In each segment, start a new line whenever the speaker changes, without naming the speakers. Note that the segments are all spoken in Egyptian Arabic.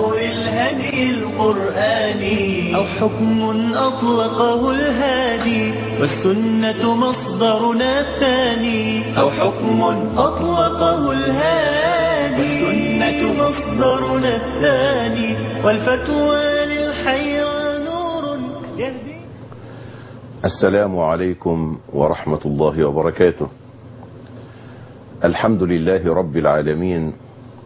نور الهدي القرآني أو حكم أطلقه الهادي والسنة مصدرنا الثاني أو حكم أطلقه الهادي والسنة مصدرنا الثاني والفتوى للحيرى نور يهدي
السلام عليكم ورحمة الله وبركاته الحمد لله رب العالمين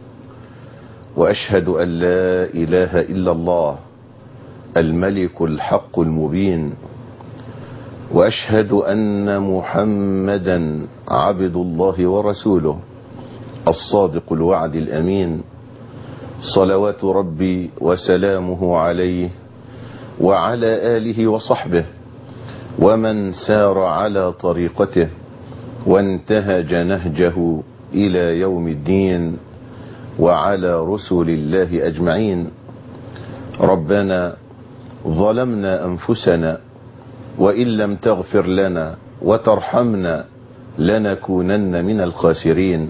وأشهد أن لا إله إلا الله الملك الحق المبين وأشهد أن محمدا عبد الله ورسوله الصادق الوعد الأمين صلوات ربي وسلامه عليه وعلى آله وصحبه ومن سار على طريقته وانتهج نهجه إلى يوم الدين وعلى رسل الله أجمعين ربنا ظلمنا أنفسنا وإن لم تغفر لنا وترحمنا لنكونن من الخاسرين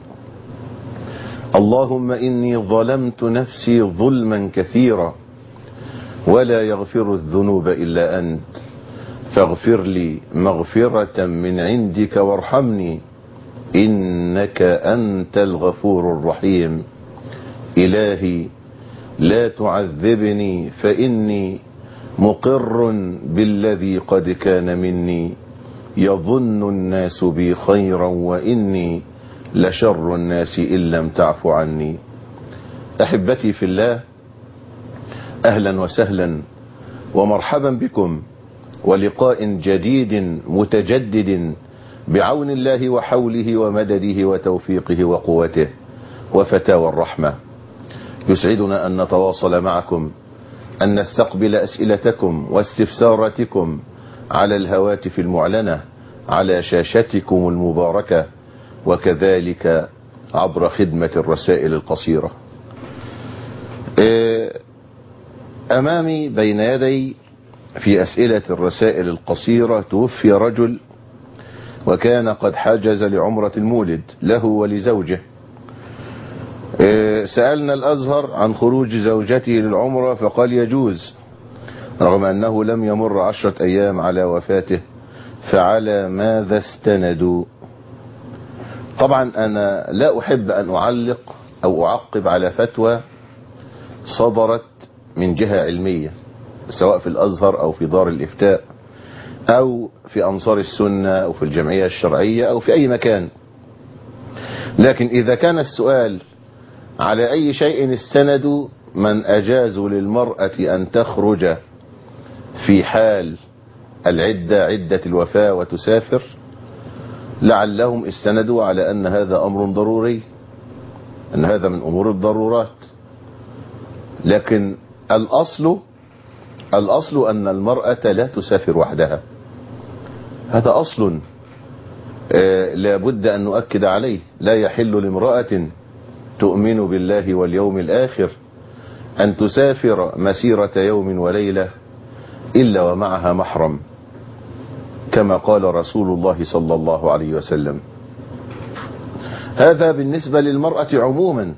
اللهم إني ظلمت نفسي ظلما كثيرا ولا يغفر الذنوب إلا أنت فاغفر لي مغفرة من عندك وارحمني إنك أنت الغفور الرحيم إلهي لا تعذبني فإني مقر بالذي قد كان مني يظن الناس بي خيرا وإني لشر الناس إن لم تعف عني أحبتي في الله أهلا وسهلا ومرحبا بكم ولقاء جديد متجدد بعون الله وحوله ومدده وتوفيقه وقوته وفتاوى الرحمة يسعدنا أن نتواصل معكم أن نستقبل أسئلتكم واستفساراتكم على الهواتف المعلنة على شاشتكم المباركة وكذلك عبر خدمة الرسائل القصيرة أمامي بين يدي في أسئلة الرسائل القصيرة توفي رجل وكان قد حجز لعمرة المولد له ولزوجه سألنا الأزهر عن خروج زوجته للعمرة فقال يجوز رغم أنه لم يمر عشرة أيام على وفاته فعلى ماذا استندوا طبعا أنا لا أحب أن أعلق أو أعقب على فتوى صدرت من جهة علمية سواء في الأزهر أو في دار الإفتاء أو في أنصار السنة أو في الجمعية الشرعية أو في أي مكان لكن إذا كان السؤال على أي شيء استندوا من أجازوا للمرأة أن تخرج في حال العدة عدة الوفاة وتسافر لعلهم استندوا على أن هذا أمر ضروري أن هذا من أمور الضرورات لكن الأصل الأصل أن المرأة لا تسافر وحدها هذا أصل لا بد أن نؤكد عليه لا يحل لامرأة تؤمن بالله واليوم الآخر أن تسافر مسيرة يوم وليلة إلا ومعها محرم كما قال رسول الله صلى الله عليه وسلم هذا بالنسبة للمرأة عموما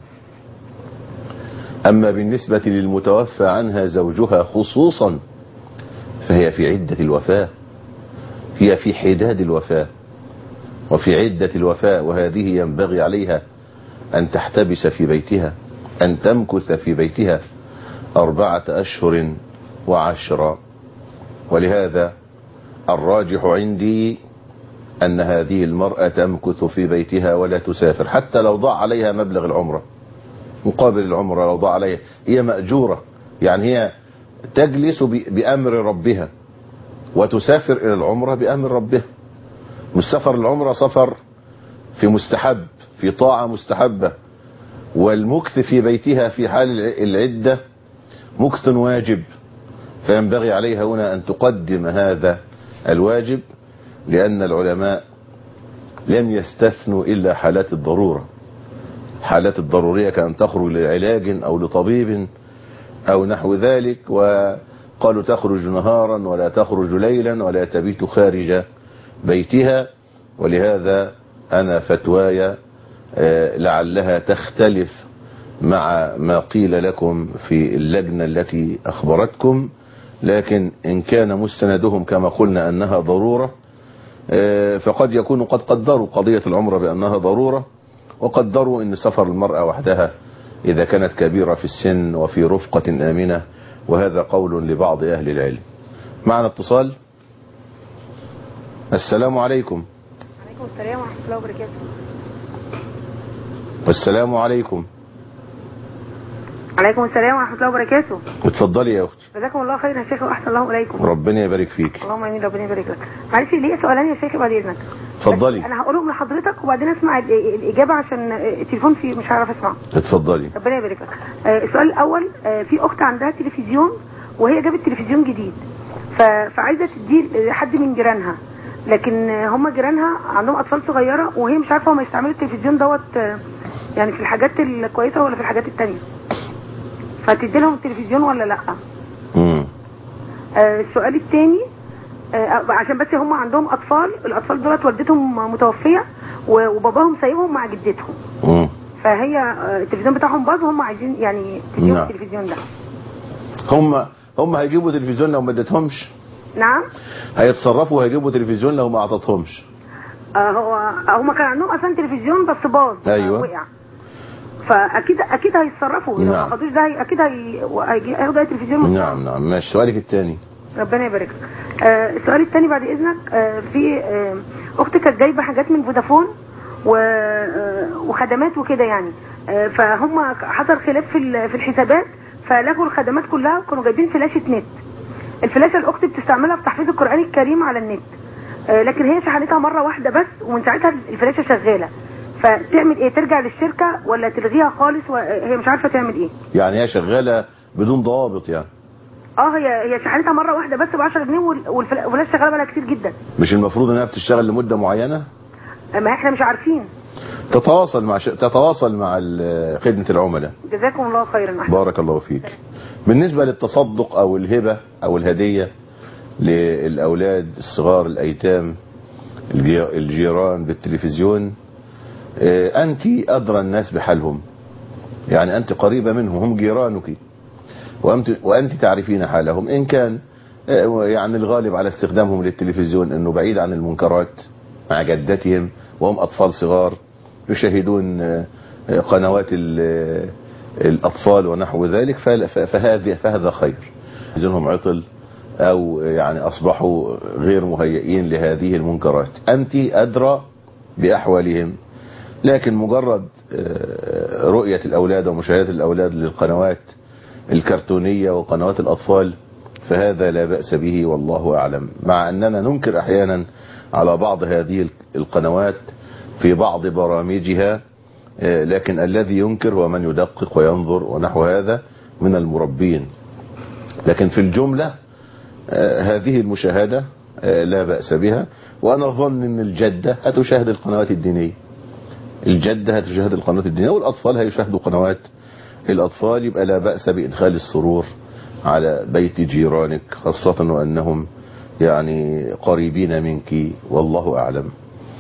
أما بالنسبة للمتوفى عنها زوجها خصوصا فهي في عدة الوفاة هي في حداد الوفاة وفي عدة الوفاة وهذه ينبغي عليها أن تحتبس في بيتها أن تمكث في بيتها أربعة أشهر وعشرة ولهذا الراجح عندي أن هذه المرأة تمكث في بيتها ولا تسافر حتى لو ضاع عليها مبلغ العمرة مقابل العمرة لو ضاع عليها هي مأجورة يعني هي تجلس بأمر ربها وتسافر إلى العمرة بأمر ربها مش سفر العمرة سفر في مستحب في طاعة مستحبة والمكث في بيتها في حال العدة مكث واجب فينبغي عليها هنا أن تقدم هذا الواجب لأن العلماء لم يستثنوا إلا حالات الضرورة حالات الضرورية كأن تخرج لعلاج أو لطبيب أو نحو ذلك وقالوا تخرج نهارا ولا تخرج ليلا ولا تبيت خارج بيتها ولهذا أنا فتواي لعلها تختلف مع ما قيل لكم في اللجنة التي أخبرتكم لكن إن كان مستندهم كما قلنا أنها ضرورة آه، فقد يكونوا قد قدروا قضية العمرة بأنها ضرورة وقدروا أن سفر المرأة وحدها إذا كانت كبيرة في السن وفي رفقة آمنة وهذا قول لبعض أهل العلم معنا اتصال السلام عليكم
عليكم السلام ورحمة الله وبركاته
والسلام عليكم
عليكم السلام ورحمة الله وبركاته
اتفضلي يا أختي
جزاكم الله خير يا شيخ وأحسن الله إليكم
ربنا يبارك فيك
اللهم آمين ربنا يبارك لك معلش ليه سؤالين يا شيخ بعد إذنك
اتفضلي
بس أنا هقولهم لحضرتك وبعدين أسمع ال- الإجابة عشان التليفون فيه مش هعرف أسمعه
اتفضلي
ربنا يبارك لك آه، السؤال الأول آه، في أخت عندها تلفزيون وهي جابت تلفزيون جديد ف- فعايزة تديه لحد من جيرانها لكن آه، هم جيرانها عندهم أطفال صغيرة وهي مش عارفة هم يستعملوا التلفزيون دوت آه، يعني في الحاجات الكويسة ولا في الحاجات التانية فتدي لهم التلفزيون ولا لأ
مم.
آه، السؤال الثاني عشان بس هم عندهم اطفال الاطفال دولت والدتهم متوفيه و- وباباهم سايبهم مع جدتهم
مم.
فهي آه، التلفزيون بتاعهم باظ وهم عايزين يعني تديهم
نعم.
التلفزيون ده
هم هم هيجيبوا تلفزيون لو ما اديتهمش
نعم
هيتصرفوا وهيجيبوا تلفزيون لو ما اعطتهمش
آه، هو هم كان عندهم اصلا تلفزيون بس باظ
أيوة.
وقع فاكيد اكيد هيتصرفوا لو
نعم.
ما خدوش ده هي- اكيد هي- هيجي- هياخدوا اي تلفزيون من
نعم نعم ماشي سؤالك الثاني
ربنا يبارك لك آه السؤال الثاني بعد اذنك آه في آه اختي كانت جايبه حاجات من فودافون و آه وخدمات وكده يعني آه فهم حصل خلاف في ال- في الحسابات فلغوا الخدمات كلها كانوا جايبين فلاشه نت الفلاشه الاخت بتستعملها في تحفيظ القران الكريم على النت آه لكن هي شحنتها مره واحده بس ومن ساعتها الفلاشه شغاله فتعمل ايه ترجع للشركه ولا تلغيها خالص وهي مش عارفه تعمل ايه
يعني هي شغالة بدون ضوابط يعني
اه هي هي شحنتها مره واحده بس ب 10 جنيه وال- والفلا- والفلاشه شغاله بقالها كتير جدا
مش المفروض انها بتشتغل لمدة معينة
ما احنا مش عارفين
تتواصل مع ش... تتواصل مع ال- خدمة العملاء
جزاكم الله خيرا أحسن.
بارك الله فيك بالنسبة للتصدق او الهبة او الهدية للاولاد الصغار الايتام الجي- الجيران بالتلفزيون آه، انت ادرى الناس بحالهم يعني انت قريبة منهم هم جيرانك وأنت, وأنت تعرفين حالهم إن كان آه، يعني الغالب على استخدامهم للتلفزيون أنه بعيد عن المنكرات مع جدتهم وهم أطفال صغار يشاهدون آه، آه، قنوات ال- آه، الأطفال ونحو ذلك فل- ف- فهذا فهذا خير إذنهم عطل أو يعني أصبحوا غير مهيئين لهذه المنكرات أنت أدرى بأحوالهم لكن مجرد آه، رؤية الأولاد ومشاهدة الأولاد للقنوات الكرتونية وقنوات الأطفال فهذا لا بأس به والله أعلم مع أننا ننكر أحيانا على بعض هذه القنوات في بعض برامجها آه، لكن الذي ينكر هو من يدقق وينظر ونحو هذا من المربين لكن في الجملة آه، هذه المشاهدة آه، لا بأس بها وأنا أظن أن الجدة هتشاهد القنوات الدينية الجدة هتشاهد القنوات الدينية والأطفال هيشاهدوا قنوات الأطفال يبقى لا بأس بإدخال السرور على بيت جيرانك خاصة وأنهم يعني قريبين منك والله أعلم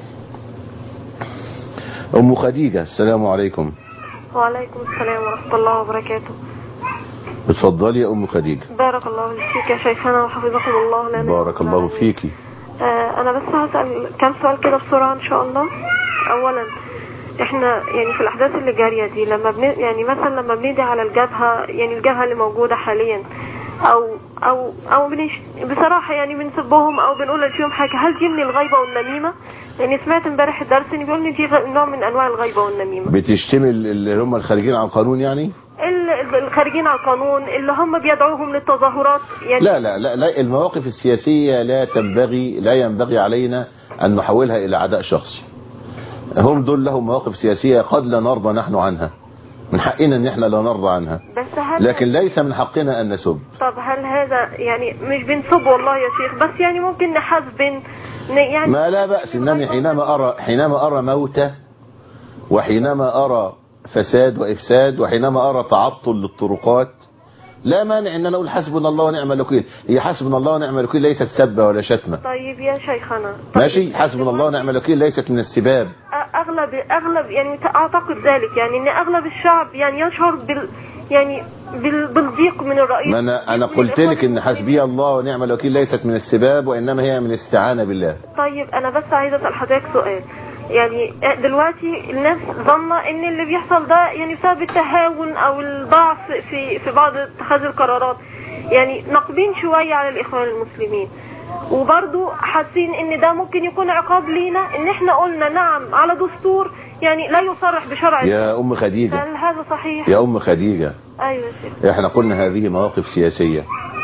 أم خديجة السلام عليكم
وعليكم السلام ورحمة الله وبركاته
اتفضلي يا أم خديجة
بارك الله فيك يا شيخنا وحفظكم الله لنا
بارك الله فيك
آه أنا بس هسأل كم سؤال كده بسرعة إن شاء الله أولا احنا يعني في الأحداث اللي جارية دي لما بن يعني مثلا لما بندي على الجبهة يعني الجبهة اللي موجودة حاليا أو أو أو بنش بصراحة يعني بنسبهم أو بنقول اللي فيهم حاجة هل دي من الغيبة والنميمة؟ يعني سمعت امبارح الدرس إن بيقول إن دي غ- نوع من أنواع الغيبة والنميمة
بتشتمل اللي هم الخارجين عن القانون يعني
ال- الخارجين على القانون اللي هم بيدعوهم للتظاهرات يعني
لا لا لا, لا المواقف السياسية لا تنبغي لا ينبغي علينا أن نحولها إلى عداء شخصي هم دول لهم مواقف سياسية قد لا نرضى نحن عنها من حقنا ان احنا لا نرضى عنها
بس هل
لكن ليس من حقنا ان نسب
طب هل هذا يعني مش بنسب والله يا شيخ بس يعني ممكن نحاسبن ن- يعني
ما لا بأس انني حينما ارى حينما ارى موتى وحينما ارى فساد وافساد وحينما ارى تعطل للطرقات لا مانع ان انا اقول حسبنا الله ونعم الوكيل هي حسبنا الله ونعم الوكيل ليست سبة ولا شتمة
طيب يا شيخنا طيب
ماشي حسبنا الله ونعم الوكيل ليست من السباب
أ- اغلب اغلب يعني اعتقد ذلك يعني ان اغلب الشعب يعني يشعر بال يعني بال بالضيق من الرئيس
ما انا انا
من
قلت
الإخوان
لك ان
المسلمين.
حسبي الله ونعم الوكيل ليست من السباب وانما هي من الاستعانه بالله
طيب انا بس عايزه اسال حضرتك سؤال يعني دلوقتي الناس ظنه ان اللي بيحصل ده يعني بسبب التهاون او الضعف في في بعض اتخاذ القرارات يعني ناقمين شويه على الاخوان المسلمين وبرضو حاسين ان ده ممكن يكون عقاب لينا ان احنا قلنا نعم على دستور يعني لا يصرح بشرع الله.
يا ام خديجه
هل هذا صحيح؟
يا ام خديجه
ايوه يا شيخ
احنا قلنا هذه مواقف سياسيه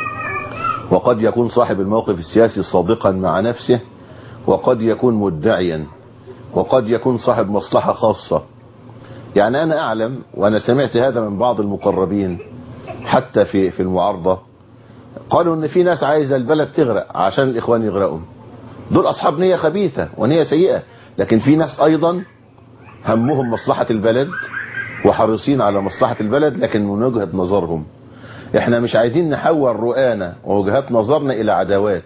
وقد يكون صاحب الموقف السياسي صادقا مع نفسه وقد يكون مدعيا وقد يكون صاحب مصلحه خاصه يعني انا اعلم وانا سمعت هذا من بعض المقربين حتى في في المعارضه قالوا ان في ناس عايزه البلد تغرق عشان الاخوان يغرقوا دول اصحاب نيه خبيثه ونيه سيئه لكن في ناس ايضا همهم مصلحه البلد وحريصين على مصلحه البلد لكن من وجهه نظرهم احنا مش عايزين نحول رؤانا ووجهات نظرنا الى عداوات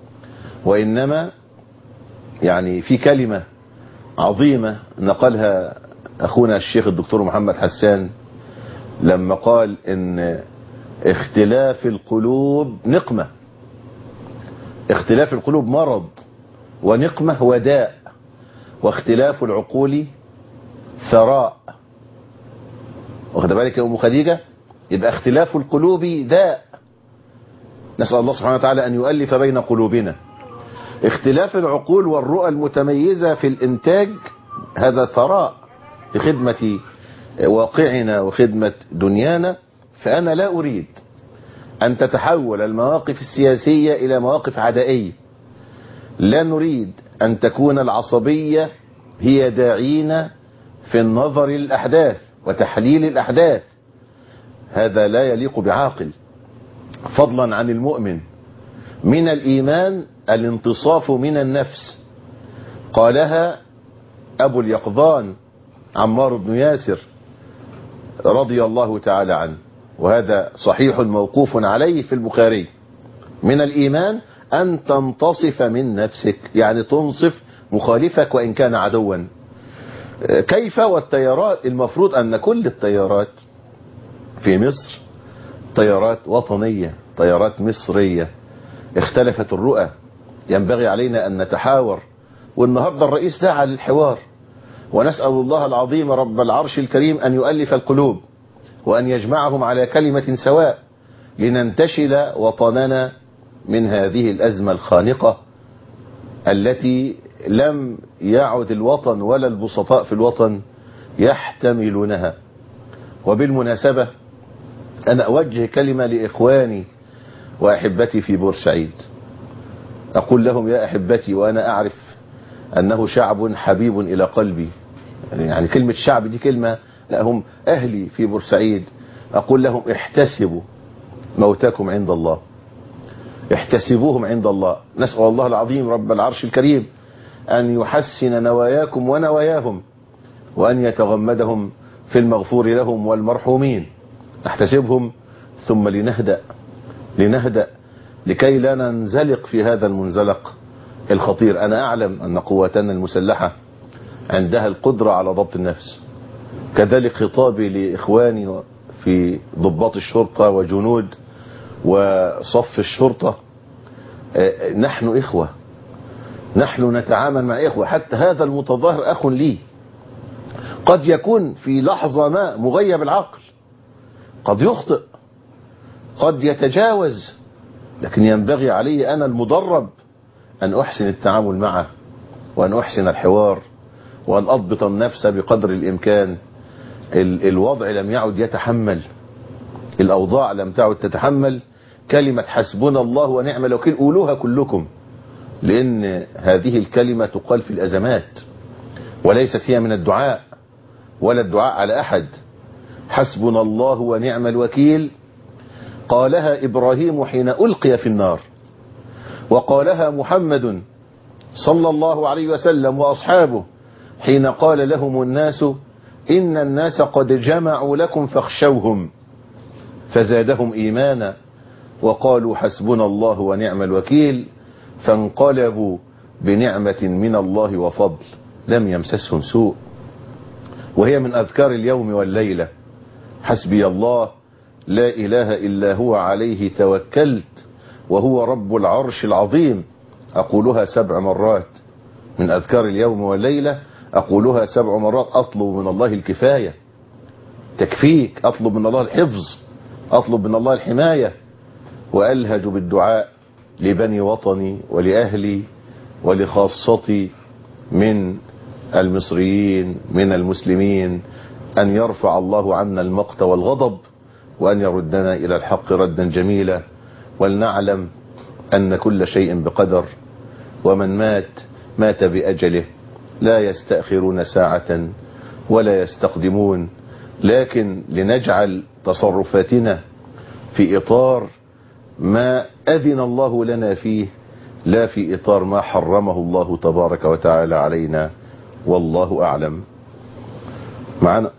وانما يعني في كلمه عظيمه نقلها اخونا الشيخ الدكتور محمد حسان لما قال ان اختلاف القلوب نقمة اختلاف القلوب مرض ونقمة وداء واختلاف العقول ثراء واخد بالك يا ام خديجة يبقى اختلاف القلوب داء نسأل الله سبحانه وتعالى ان يؤلف بين قلوبنا اختلاف العقول والرؤى المتميزة في الانتاج هذا ثراء لخدمة واقعنا وخدمة دنيانا فأنا لا أريد أن تتحول المواقف السياسية إلى مواقف عدائية لا نريد أن تكون العصبية هي داعينا في النظر للأحداث وتحليل الأحداث هذا لا يليق بعاقل فضلا عن المؤمن من الإيمان الانتصاف من النفس قالها أبو اليقظان عمار بن ياسر رضي الله تعالى عنه وهذا صحيح موقوف عليه في البخاري من الإيمان أن تنتصف من نفسك يعني تنصف مخالفك وإن كان عدوا كيف والتيارات المفروض أن كل التيارات في مصر تيارات وطنية تيارات مصرية اختلفت الرؤى ينبغي علينا أن نتحاور والنهاردة الرئيس دعا للحوار ونسأل الله العظيم رب العرش الكريم أن يؤلف القلوب وأن يجمعهم على كلمة سواء لننتشل وطننا من هذه الأزمة الخانقة التي لم يعد الوطن ولا البسطاء في الوطن يحتملونها وبالمناسبة أنا أوجه كلمة لإخواني وأحبتي في بورسعيد أقول لهم يا أحبتي وأنا أعرف أنه شعب حبيب إلى قلبي يعني كلمة شعب دي كلمة لا هم أهلي في بورسعيد أقول لهم احتسبوا موتاكم عند الله احتسبوهم عند الله نسأل الله العظيم رب العرش الكريم أن يحسن نواياكم ونواياهم وأن يتغمدهم في المغفور لهم والمرحومين نحتسبهم ثم لنهدأ لنهدأ لكي لا ننزلق في هذا المنزلق الخطير أنا أعلم أن قواتنا المسلحة عندها القدرة على ضبط النفس كذلك خطابي لإخواني في ضباط الشرطة وجنود وصف الشرطة نحن إخوة نحن نتعامل مع إخوة حتى هذا المتظاهر أخ لي قد يكون في لحظة ما مغيب العقل قد يخطئ قد يتجاوز لكن ينبغي علي أنا المدرب أن أحسن التعامل معه وأن أحسن الحوار وأن أضبط النفس بقدر الإمكان الوضع لم يعد يتحمل الأوضاع لم تعد تتحمل كلمة حسبنا الله ونعم الوكيل قولوها كلكم لأن هذه الكلمة تقال في الأزمات وليست هي من الدعاء ولا الدعاء على أحد حسبنا الله ونعم الوكيل قالها إبراهيم حين ألقي في النار وقالها محمد صلى الله عليه وسلم وأصحابه حين قال لهم الناس إن الناس قد جمعوا لكم فاخشوهم فزادهم إيمانا وقالوا حسبنا الله ونعم الوكيل فانقلبوا بنعمة من الله وفضل لم يمسسهم سوء وهي من أذكار اليوم والليلة حسبي الله لا إله إلا هو عليه توكلت وهو رب العرش العظيم أقولها سبع مرات من أذكار اليوم والليلة أقولها سبع مرات أطلب من الله الكفاية تكفيك أطلب من الله الحفظ أطلب من الله الحماية وألهج بالدعاء لبني وطني ولأهلي ولخاصتي من المصريين من المسلمين أن يرفع الله عنا المقت والغضب وأن يردنا إلى الحق ردا جميلا ولنعلم أن كل شيء بقدر ومن مات مات بأجله لا يستأخرون ساعة ولا يستقدمون لكن لنجعل تصرفاتنا في إطار ما أذن الله لنا فيه لا في إطار ما حرمه الله تبارك وتعالى علينا والله أعلم معنا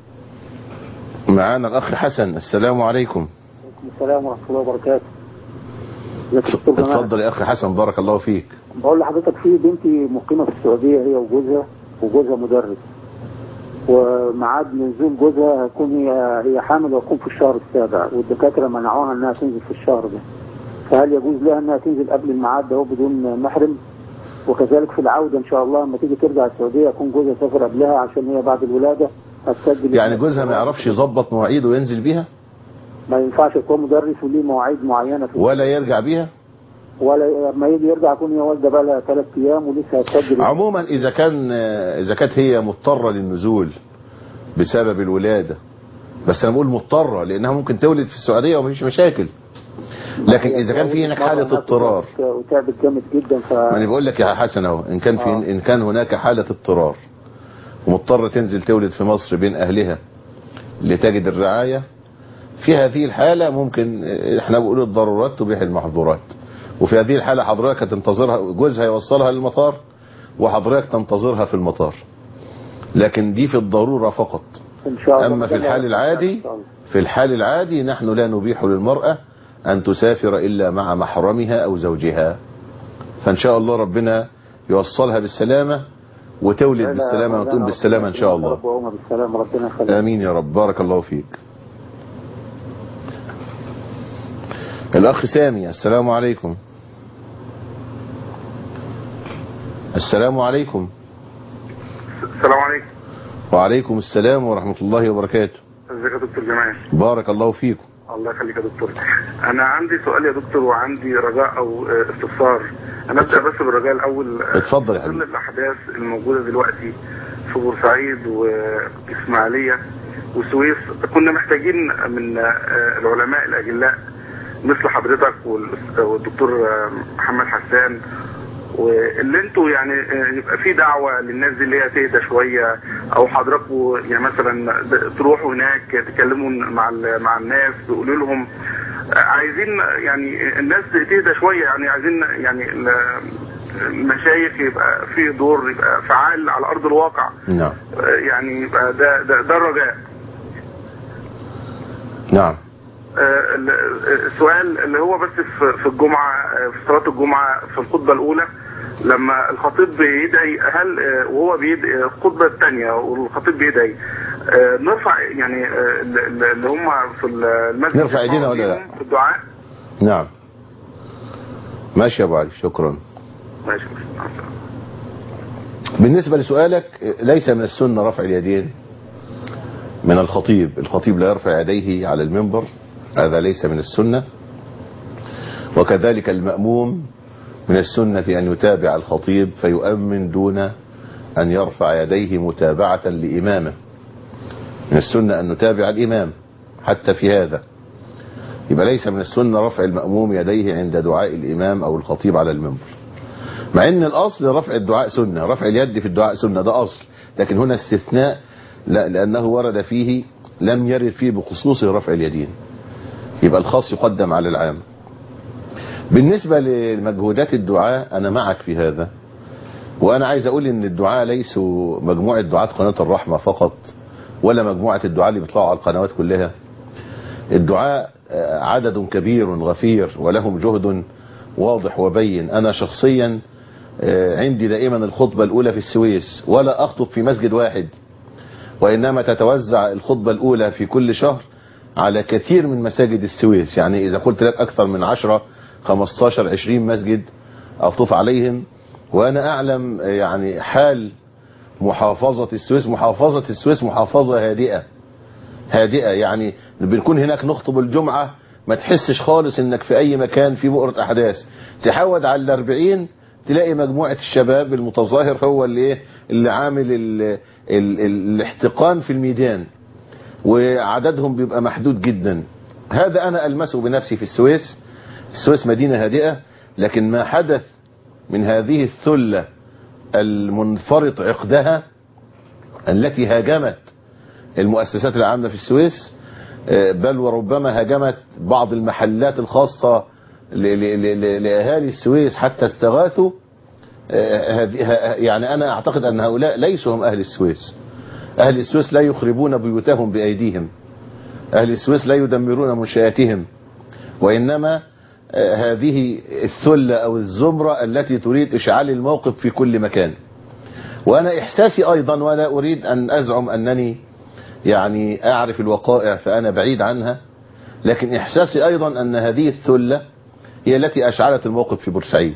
معانا الأخ حسن السلام عليكم
السلام ورحمة الله وبركاته ازيك يا دكتور جمال
اتفضل يا أخ حسن بارك الله فيك
بقول لحضرتك في بنتي مقيمة في السعودية هي وجوزها وجوزها مدرس وميعاد نزول جوزها هيكون هي هي حامل وهتكون في الشهر السابع والدكاترة منعوها انها تنزل في الشهر ده فهل يجوز لها انها تنزل قبل الميعاد ده بدون محرم وكذلك في العودة ان شاء الله لما تيجي ترجع السعودية يكون جوزها سافر قبلها عشان هي بعد الولادة هتسجل
يعني جوزها ما يعرفش يظبط مواعيده وينزل بيها
ما ينفعش يكون مدرس وليه مواعيد معينة في
ولا يرجع بيها
ولا لما يجي يرجع يكون هي والده بقى لها ثلاث ايام ولسه هتسجل
عموما إذا كان إذا كانت هي مضطرة للنزول بسبب الولادة بس أنا بقول مضطرة لأنها ممكن تولد في السعودية ومفيش مشاكل لكن إذا كان في هناك حالة اضطرار
وتعبت جامد جدا ف
ما انا بقول لك يا حسن اهو ان كان في
آه.
ان كان هناك حاله اضطرار ومضطره تنزل تولد في مصر بين اهلها لتجد الرعايه في هذه الحاله ممكن احنا بنقول الضرورات تبيح المحظورات وفي هذه الحاله حضرتك هتنتظرها جوزها يوصلها للمطار وحضرتك تنتظرها في المطار لكن دي في الضروره فقط
ان شاء الله
اما في الحال العادي
إن شاء الله.
في الحال العادي نحن لا نبيح للمرأة أن تسافر إلا مع محرمها أو زوجها فإن شاء الله ربنا يوصلها بالسلامة وتولد
لا،
بالسلامة
لا،
وتكون
لا،
بالسلامة إن شاء الله
رب وأمة بالسلامة ربنا يخليك
آمين يا رب بارك الله فيك الأخ سامي السلام عليكم السلام عليكم
السلام عليكم
وعليكم السلام ورحمة الله وبركاته
ازيك يا دكتور جمال
بارك الله فيكم
الله يخليك يا دكتور انا عندي سؤال يا دكتور وعندي رجاء او آه، استفسار انا ابدا بس بالرجاء الاول آه،
اتفضل يا
في ظل
حبيبي
الاحداث الموجوده دلوقتي في بورسعيد واسماعيليه والسويس كنا محتاجين من آه، العلماء الاجلاء مثل حضرتك والأس- والدكتور آه، محمد حسان واللي انتوا يعني آه، يبقى في دعوه للناس دي اللي هي تهدى شويه او حضراتكم يعني مثلا ب- تروحوا هناك تتكلموا مع ال- مع الناس تقولوا لهم آه، عايزين يعني الناس تهدى شويه يعني عايزين يعني ال- المشايخ يبقى في دور يبقى فعال على ارض الواقع
نعم
آه، يعني يبقى ده ده, ده الرجاء
نعم
آه، ال- آه، السؤال اللي هو بس في في الجمعة آه، في صلاة الجمعة في الخطبة الأولى لما الخطيب بيدعي هل آه، وهو بيدعي الخطبة الثانية والخطيب بيدعي آه، نرفع يعني آه، ال- ال- اللي هم في المسجد
نرفع ايدينا ولا لا؟
في الدعاء
نعم ماشي يا ابو علي شكرا
ماشي مع السلامة.
بالنسبة لسؤالك ليس من السنة رفع اليدين من الخطيب الخطيب لا يرفع يديه على المنبر هذا ليس من السنة وكذلك المأموم من السنة أن يتابع الخطيب فيؤمن دون أن يرفع يديه متابعة لإمامه من السنة أن نتابع الإمام حتى في هذا يبقى ليس من السنة رفع المأموم يديه عند دعاء الإمام أو الخطيب على المنبر مع ان الاصل رفع الدعاء سنة رفع اليد في الدعاء سنة ده اصل لكن هنا استثناء لا لانه ورد فيه لم يرد فيه بخصوص رفع اليدين يبقى الخاص يقدم على العام بالنسبة لمجهودات الدعاء انا معك في هذا وانا عايز اقول ان الدعاء ليسوا مجموعة دعاة قناة الرحمة فقط ولا مجموعة الدعاء اللي بيطلعوا على القنوات كلها الدعاء آه، عدد كبير غفير ولهم جهد واضح وبين انا شخصيا آه، عندي دائما الخطبة الأولى في السويس ولا أخطب في مسجد واحد وإنما تتوزع الخطبة الأولى في كل شهر على كثير من مساجد السويس يعني إذا قلت لك أكثر من 10 15 20 مسجد أطوف عليهم وأنا أعلم آه، يعني حال محافظة السويس محافظة السويس محافظة هادئة هادئة يعني بنكون هناك نخطب الجمعة ما تحسش خالص انك في اي مكان في بؤرة احداث تحود على الاربعين تلاقي مجموعة الشباب المتظاهر هو اللي ايه اللي عامل ال ال ال الاحتقان في الميدان وعددهم بيبقى محدود جدا هذا انا المسه بنفسي في السويس السويس مدينة هادئة لكن ما حدث من هذه الثلة المنفرط عقدها التي هاجمت المؤسسات العامة في السويس آه، بل وربما هاجمت بعض المحلات الخاصة ل- ل- ل- لأهالي السويس حتى استغاثوا آه، هذه- ه- يعني أنا أعتقد أن هؤلاء ليسوا هم أهل السويس أهل السويس لا يخربون بيوتهم بأيديهم أهل السويس لا يدمرون منشآتهم وإنما آه، هذه الثلة أو الزمرة التي تريد إشعال الموقف في كل مكان وأنا إحساسي أيضا ولا أريد أن أزعم أنني يعني أعرف الوقائع فأنا بعيد عنها لكن إحساسي أيضا أن هذه الثلة هي التي أشعلت الموقف في بورسعيد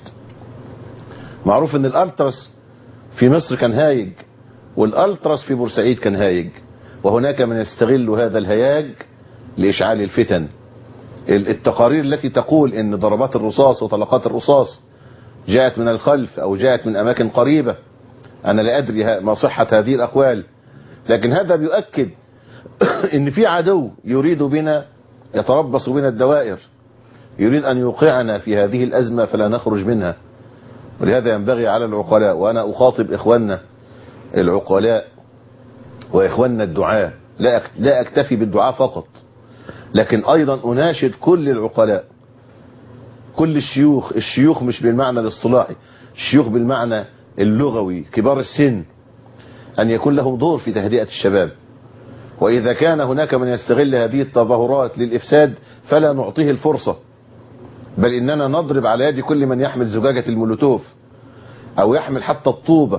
معروف أن الألترس في مصر كان هايج والألترس في بورسعيد كان هايج وهناك من يستغل هذا الهياج لإشعال الفتن التقارير التي تقول ان ضربات الرصاص وطلقات الرصاص جاءت من الخلف او جاءت من اماكن قريبة انا لا ادري ه- ما صحة هذه الاقوال لكن هذا بيؤكد ان في عدو يريد بنا يتربص بنا الدوائر يريد ان يوقعنا في هذه الازمة فلا نخرج منها ولهذا ينبغي على العقلاء وانا اخاطب اخواننا العقلاء واخواننا الدعاة لا أك- لا اكتفي بالدعاء فقط لكن ايضا اناشد كل العقلاء كل الشيوخ الشيوخ مش بالمعنى الاصطلاحي الشيوخ بالمعنى اللغوي كبار السن ان يكون لهم دور في تهدئة الشباب واذا كان هناك من يستغل هذه التظاهرات للافساد فلا نعطيه الفرصة بل اننا نضرب على يد كل من يحمل زجاجة المولوتوف او يحمل حتى الطوبة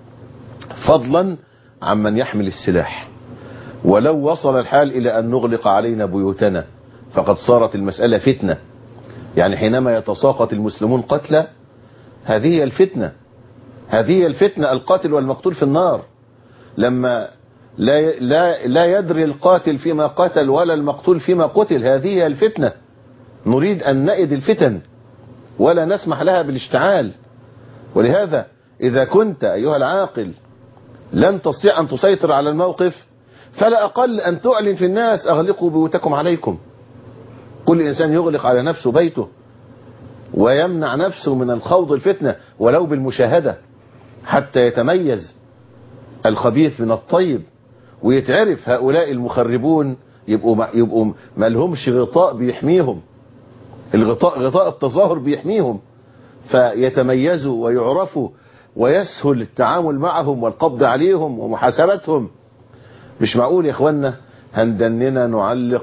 فضلا عمن يحمل السلاح ولو وصل الحال إلى أن نغلق علينا بيوتنا فقد صارت المسألة فتنة يعني حينما يتساقط المسلمون قتلى هذه هي الفتنة هذه هي الفتنة القاتل والمقتول في النار لما لا لا لا يدري القاتل فيما قتل ولا المقتول فيما قتل هذه هي الفتنة نريد أن نئد الفتن ولا نسمح لها بالاشتعال ولهذا إذا كنت أيها العاقل لن تستطيع أن تسيطر على الموقف فلا أقل أن تعلن في الناس أغلقوا بيوتكم عليكم كل إنسان يغلق على نفسه بيته ويمنع نفسه من الخوض الفتنة ولو بالمشاهدة حتى يتميز الخبيث من الطيب ويتعرف هؤلاء المخربون يبقوا يبقوا ما لهمش غطاء بيحميهم الغطاء غطاء التظاهر بيحميهم فيتميزوا ويعرفوا ويسهل التعامل معهم والقبض عليهم ومحاسبتهم مش معقول يا اخوانا هندننا نعلق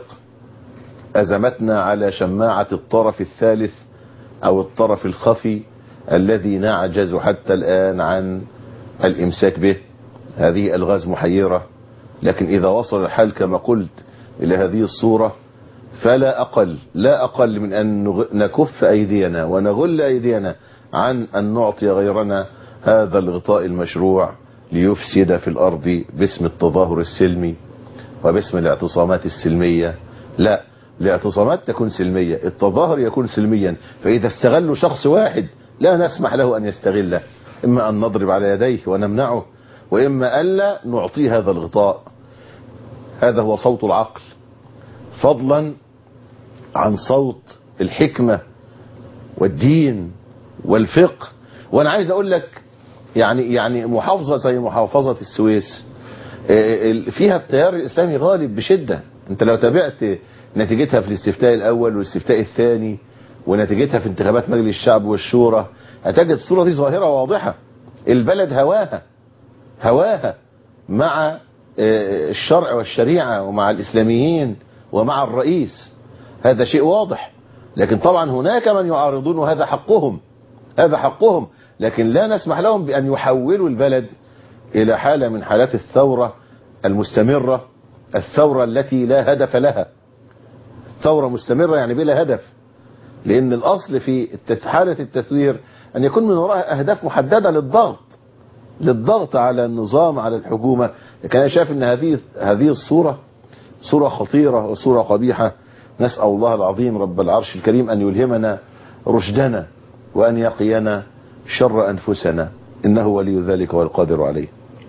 ازمتنا على شماعة الطرف الثالث او الطرف الخفي الذي نعجز حتى الان عن الامساك به هذه الغاز محيرة لكن اذا وصل الحال كما قلت الى هذه الصورة فلا اقل لا اقل من ان نغ- نكف ايدينا ونغل ايدينا عن ان نعطي غيرنا هذا الغطاء المشروع ليفسد في الارض باسم التظاهر السلمي وباسم الاعتصامات السلمية لا الاعتصامات تكون سلمية التظاهر يكون سلميا فاذا استغلوا شخص واحد لا نسمح له ان يستغله اما ان نضرب على يديه ونمنعه واما الا نعطيه هذا الغطاء هذا هو صوت العقل فضلا عن صوت الحكمة والدين والفقه وانا عايز اقول لك يعني يعني محافظة زي محافظة السويس آه، ال- فيها التيار الاسلامي غالب بشدة انت لو تابعت نتيجتها في الاستفتاء الاول والاستفتاء الثاني ونتيجتها في انتخابات مجلس الشعب والشورى هتجد الصورة دي ظاهرة واضحة البلد هواها هواها مع آه، الشرع والشريعة ومع الإسلاميين ومع الرئيس هذا شيء واضح لكن طبعا هناك من يعارضون وهذا حقهم هذا حقهم لكن لا نسمح لهم بأن يحولوا البلد إلى حالة من حالات الثورة المستمرة الثورة التي لا هدف لها ثورة مستمرة يعني بلا هدف لأن الأصل في التث- حالة التثوير أن يكون من وراءها أهداف محددة للضغط للضغط على النظام على الحكومة لكن أنا شايف أن هذه هذه الصورة صورة خطيرة وصورة قبيحة نسأل الله العظيم رب العرش الكريم أن يلهمنا رشدنا وأن يقينا شر أنفسنا إنه ولي ذلك والقادر عليه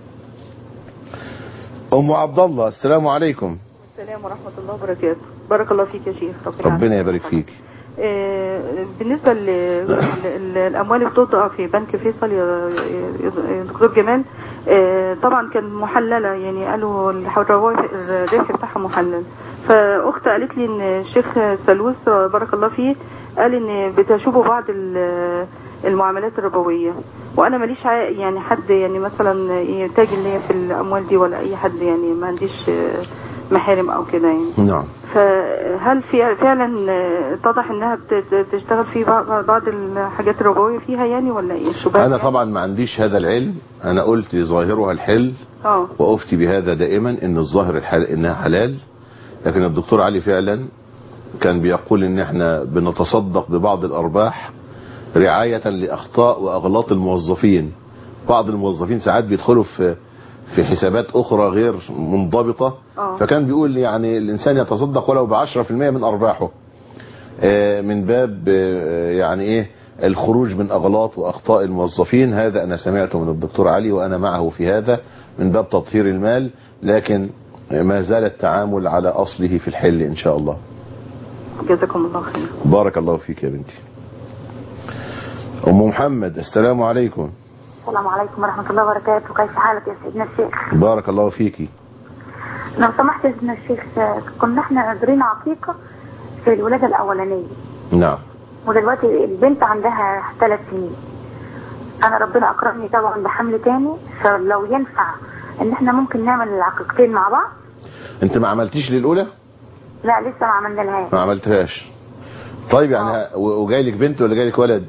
أم عبد الله السلام عليكم
السلام ورحمة الله وبركاته بارك الله فيك يا شيخ
ربنا يبارك فيك
آه، بالنسبة للأموال اللي بتوضع في بنك فيصل يا يا- يا دكتور جمال آه، طبعا كان محللة يعني قالوا الربح الربح بتاعها محلل فأخت قالت لي إن الشيخ سلوس بارك الله فيه قال إن بتشوفوا بعض ال- المعاملات الربوية وأنا ماليش ع- يعني حد يعني مثلا يتاجر ليا في الأموال دي ولا أي حد يعني ما عنديش آه، محارم أو كده يعني
نعم
فهل في فعلا آه، اتضح انها بت- بتشتغل في بعض بعض الحاجات الربويه فيها يعني ولا ايه الشبهات
أنا
يعني؟
طبعا ما عنديش هذا العلم أنا قلت ظاهرها الحل
اه
وأفتي بهذا دائما إن الظاهر الحل إنها حلال لكن الدكتور علي فعلا كان بيقول إن إحنا بنتصدق ببعض الأرباح رعاية لأخطاء وأغلاط الموظفين بعض الموظفين ساعات بيدخلوا في في حسابات أخرى غير منضبطة
آه.
فكان بيقول يعني الإنسان يتصدق ولو بعشرة في المية من أرباحه آه، من باب آه، يعني إيه الخروج من أغلاط وأخطاء الموظفين هذا أنا سمعته من الدكتور علي وأنا معه في هذا من باب تطهير المال لكن ما زال التعامل على أصله في الحل إن شاء الله
جزاكم الله خير
بارك الله فيك يا بنتي أم محمد السلام عليكم
السلام عليكم ورحمة الله وبركاته كيف حالك يا سيدنا الشيخ
بارك الله فيكي
لو سمحت يا سيدنا الشيخ كنا احنا ناظرين عقيقة في الولادة الأولانية
نعم
ودلوقتي البنت عندها ثلاث سنين أنا ربنا أكرمني طبعا بحمل تاني فلو ينفع إن احنا ممكن نعمل العقيقتين مع بعض
انت ما عملتيش للأولى
لا لسه ما عملنا لهاش
ما عملتهاش طيب يعني ها- و- وجاي لك بنت ولا جاي لك ولد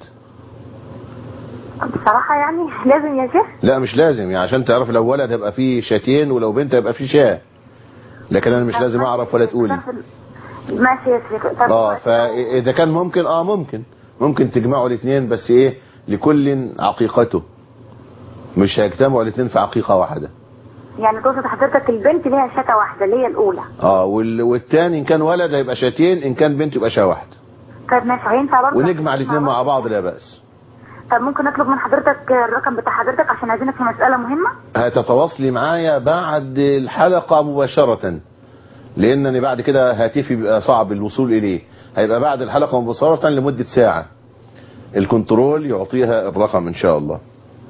بصراحة يعني لازم يا شيخ
لا مش لازم يعني عشان تعرف لو ولد هيبقى فيه شاتين ولو بنت هيبقى فيه شاه لكن انا مش لازم اعرف ولا تقولي
ماشي يا شيخ طب
اه فاذا كان ممكن اه ممكن ممكن تجمعوا الاثنين بس ايه لكل عقيقته مش هيجتمعوا الاثنين في عقيقة واحدة
يعني تقصد حضرتك البنت ليها شتا واحدة اللي هي الأولى
اه وال... والتاني ان كان ولد هيبقى شاتين ان كان بنت يبقى شاه واحدة
طب ماشي هينفع برضه
ونجمع الاثنين مع بعض لا بأس
طب ممكن نطلب من حضرتك الرقم بتاع حضرتك عشان عايزينك في مسألة مهمة
هتتواصلي معايا بعد الحلقة مباشرة لانني بعد كده هاتفي بيبقى صعب الوصول اليه هيبقى بعد الحلقة مباشرة لمدة ساعة الكنترول يعطيها الرقم ان شاء الله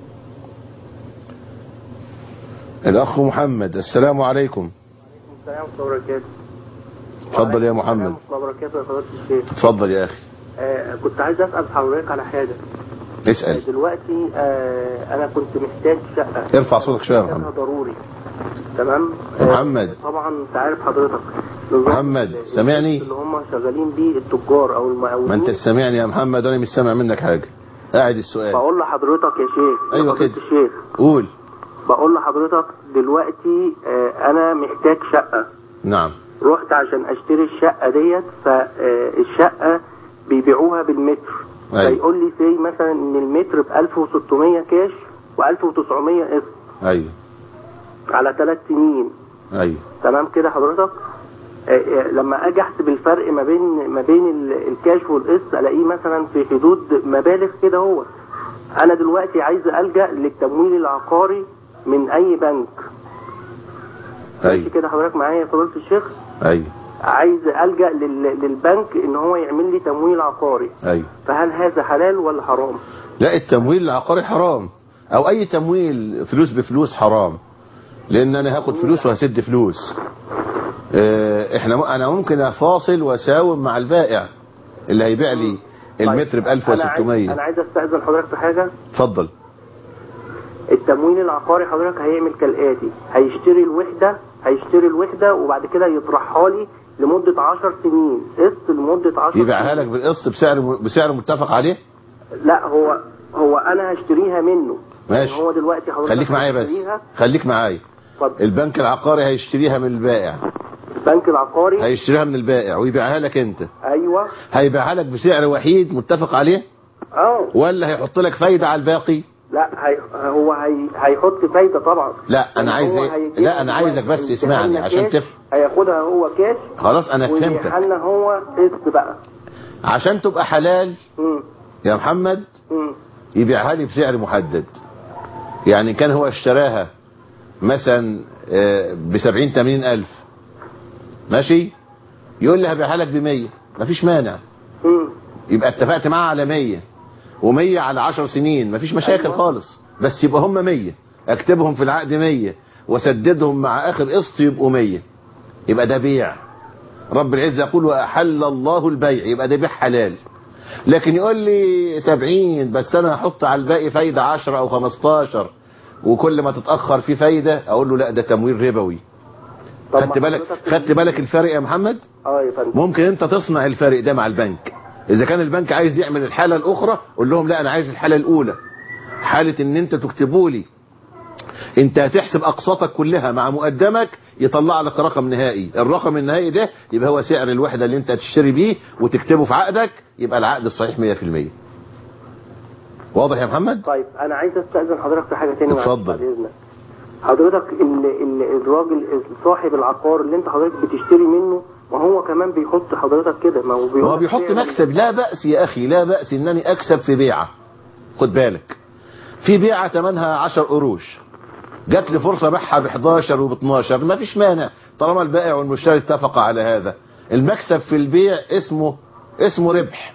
الاخ محمد السلام عليكم
السلام ورحمة الله وبركاته
اتفضل يا محمد
السلام ورحمة الله وبركاته يا فضيلة الشيخ
اتفضل يا اخي
آه كنت عايز أسأل حضرتك على حاجة آه
اسأل
دلوقتي آه أنا كنت محتاج شقة
ارفع صوتك شوية يا محمد
محتاجها ضروري تمام
يا
آه،
محمد.
طبعا أنت عارف حضرتك نظام
محمد،
ال-
سامعني؟
اللي هم شغالين بيه التجار أو المقاولين
ما انت سامعني يا محمد انا مش سامع منك حاجة قاعد السؤال
بقول لحضرتك يا شيخ
أيوة
يا فضيلة
كده.
الشيخ
قول
بقول لحضرتك دلوقتي آه أنا محتاج شقة
نعم
رحت عشان اشتري الشقة ديت فالشقة بيبيعوها بالمتر
أيوة.
فيقول لي سي مثلا ان المتر ب 1600 كاش و1900 قسط
ايوه
على ثلاث سنين
ايوه
تمام كده حضرتك آه، آه، لما اجي احسب الفرق ما بين ما بين ال- الكاش والقسط الاقيه مثلا في حدود مبالغ كده هو انا دلوقتي عايز الجا للتمويل العقاري من اي بنك ماشي
ايوه
كده حضرتك معايا يا فضيله الشيخ
ايوه
عايز الجا لل- للبنك ان هو يعمل لي تمويل عقاري
ايوه
فهل هذا حلال ولا حرام
لا التمويل العقاري حرام او اي تمويل فلوس بفلوس حرام لان انا هاخد فلوس وهسد فلوس اه، احنا م- انا ممكن افاصل واساوم مع البائع اللي هيبيع لي المتر ب
أنا عايز, انا
1600
عايز استاذن حضرتك في حاجه
اتفضل
التمويل العقاري حضرتك هيعمل كالاتي هيشتري الوحده هيشتري الوحده وبعد كده يطرحها لي لمده 10 سنين قسط لمده 10
يبيعها لك بالقسط بسعر م- بسعر متفق عليه
لا هو هو انا هشتريها منه
ماشي.
يعني هو دلوقتي حضرتك
خليك معايا بس
هيشتريها،
خليك معايا
اتفضل
البنك العقاري هيشتريها من البائع
البنك العقاري
هيشتريها من البائع ويبيعها لك انت
ايوه
هيبيعها لك بسعر وحيد متفق عليه
اه
ولا هيحط لك فايدة على الباقي
لا هي هو هي هيحط فايده طبعا
لا انا عايز
هو
ايه
هيجيبها
لا انا عايزك بس
هيديها
اسمعني
لنا
عشان
كاش،
تفهم
هياخدها هو كاش
خلاص انا فهمتك
ويحلنا هو قسط بقى
عشان تبقى حلال
مم.
يا محمد
مم.
يبيعها لي بسعر محدد يعني كان هو اشتراها مثلا ب 70 80 الف ماشي يقول لي هبيعها لك ب 100 مفيش مانع
مم.
يبقى اتفقت معاه على 100 و100 على 10 سنين مفيش مشاكل
أيوة.
خالص بس يبقى هم 100 اكتبهم في العقد 100 واسددهم مع اخر قسط يبقوا 100 يبقى ده بيع رب العزة يقول واحل الله البيع يبقى ده بيع حلال لكن يقول لي 70 بس انا هحط على الباقي فايدة 10 او 15 وكل ما تتأخر في فايدة اقول له لا ده تمويل ربوي
طب
خدت
ما
بالك
حضرتك-
خدت بالك الفرق يا محمد
اه يا فندم
ممكن انت تصنع الفرق ده مع البنك اذا كان البنك عايز يعمل الحالة الاخرى قول لهم لا انا عايز الحالة الاولى حالة ان انت تكتبوا لي انت هتحسب اقساطك كلها مع مقدمك يطلع لك رقم نهائي الرقم النهائي ده يبقى هو سعر الوحدة اللي انت هتشتري بيه وتكتبه في عقدك يبقى العقد الصحيح 100% واضح يا محمد
طيب انا عايز استاذن حضرتك في حاجه تانية معلش
اتفضل.
بعد اذنك حضرتك ال ال الراجل صاحب العقار اللي انت حضرتك بتشتري منه ما هو كمان بيحط حضرتك كده ما هو بيقول
هو
لك
بيحط
سعر-
مكسب لا بأس يا أخي لا بأس إنني أكسب في بيعة خد بالك في بيعة تمنها 10 قروش جات لي فرصة بيعها ب 11 وب 12 ما فيش مانع طالما البائع والمشتري اتفق على هذا المكسب في البيع اسمه اسمه ربح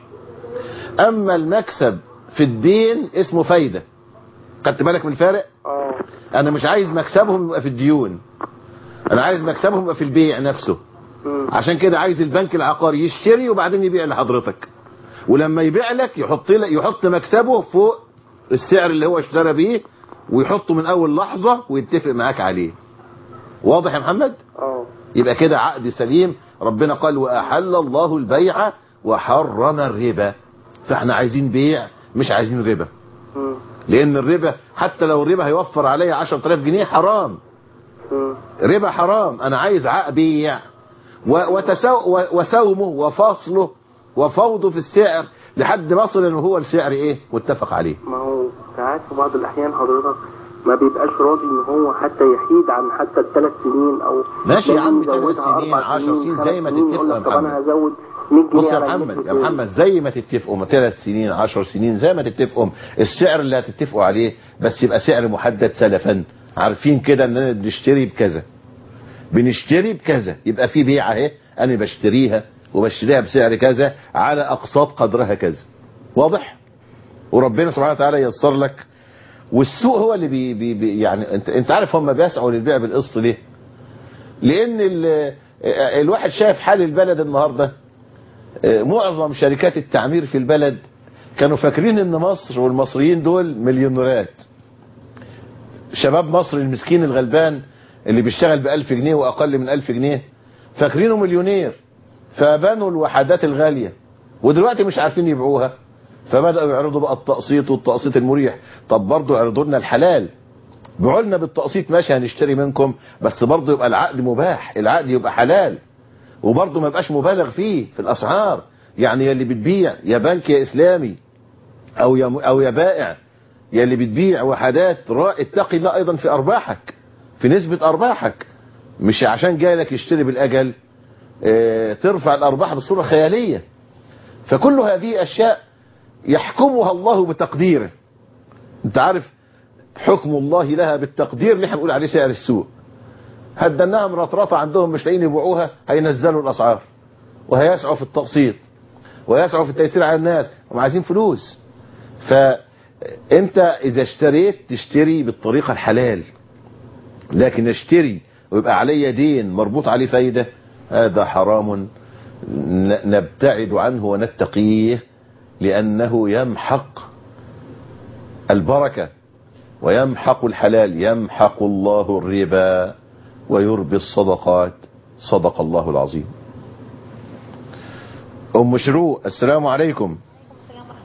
أما المكسب في الدين اسمه فايدة خدت بالك من الفارق
اه
أنا مش عايز مكسبهم يبقى في الديون أنا عايز مكسبهم يبقى في البيع نفسه
مم.
عشان كده عايز البنك العقاري يشتري وبعدين يبيع لحضرتك ولما يبيع لك يحط لك يحط مكسبه فوق السعر اللي هو اشترى بيه ويحطه من اول لحظة ويتفق معاك عليه واضح يا محمد
اه
يبقى كده عقد سليم ربنا قال واحل الله البيع وحرم الربا فاحنا عايزين بيع مش عايزين ربا
مم.
لان الربا حتى لو الربا هيوفر عليا 10000 جنيه حرام
مم.
ربا حرام انا عايز عقد بيع و- وتسو و- وسومه وفصله وفوضه في السعر لحد ما يصل ان هو السعر ايه متفق عليه
ما هو ساعات في بعض الاحيان حضرتك ما بيبقاش راضي ان هو حتى يحيد عن حتى الثلاث سنين او
ماشي يا عم،
لازم
ثلاث
يزودها
سنين،
أربع
عشر سنين،
خمس
زي ما
سنين،
تتفقوا
يقول
يا
لك طب انا
محمد.
هزود 100 جنيه
بص يا
على
محمد
النت
يا
تاني.
محمد زي ما تتفقوا ما ثلاث سنين عشر سنين زي ما تتفقوا السعر اللي هتتفقوا عليه بس يبقى سعر محدد سلفا عارفين كده اننا بنشتري بكذا بنشتري بكذا يبقى في بيعه اهي انا بشتريها وبشتريها بسعر كذا على اقساط قدرها كذا واضح وربنا سبحانه وتعالى ييسر لك والسوق هو اللي بي بي بي يعني انت انت عارف هم بيسعوا للبيع بالقسط ليه لان ال- الواحد شايف حال البلد النهارده معظم شركات التعمير في البلد كانوا فاكرين ان مصر والمصريين دول مليونيرات شباب مصر المسكين الغلبان اللي بيشتغل بألف جنيه وأقل من ألف جنيه فاكرينه مليونير فبنوا الوحدات الغالية ودلوقتي مش عارفين يبيعوها فبدأوا يعرضوا بقى التقسيط والتقسيط المريح طب برضه اعرضوا لنا الحلال بيعوا لنا بالتقسيط ماشي هنشتري منكم بس برضه يبقى العقد مباح العقد يبقى حلال وبرضه ما يبقاش مبالغ فيه في الأسعار يعني يا اللي بتبيع يا بنك يا إسلامي أو يا, أو يا بائع يا اللي بتبيع وحدات را- اتقي الله أيضا في أرباحك في نسبة أرباحك مش عشان جاي لك يشتري بالأجل اه ترفع الأرباح بصورة خيالية فكل هذه أشياء يحكمها الله بتقديره انت عارف حكم الله لها بالتقدير اللي احنا بنقول عليه سعر السوق هدناها مرطرطة عندهم مش لاقيين يبيعوها هينزلوا الأسعار وهيسعوا في التقسيط ويسعوا في التيسير على الناس هم عايزين فلوس فانت اذا اشتريت تشتري بالطريقة الحلال لكن اشتري ويبقى علي دين مربوط عليه فايدة هذا حرام ن- نبتعد عنه ونتقيه لأنه يمحق البركة ويمحق الحلال يمحق الله الربا ويربي الصدقات صدق الله العظيم أم شروق السلام عليكم
السلام ورحمة الله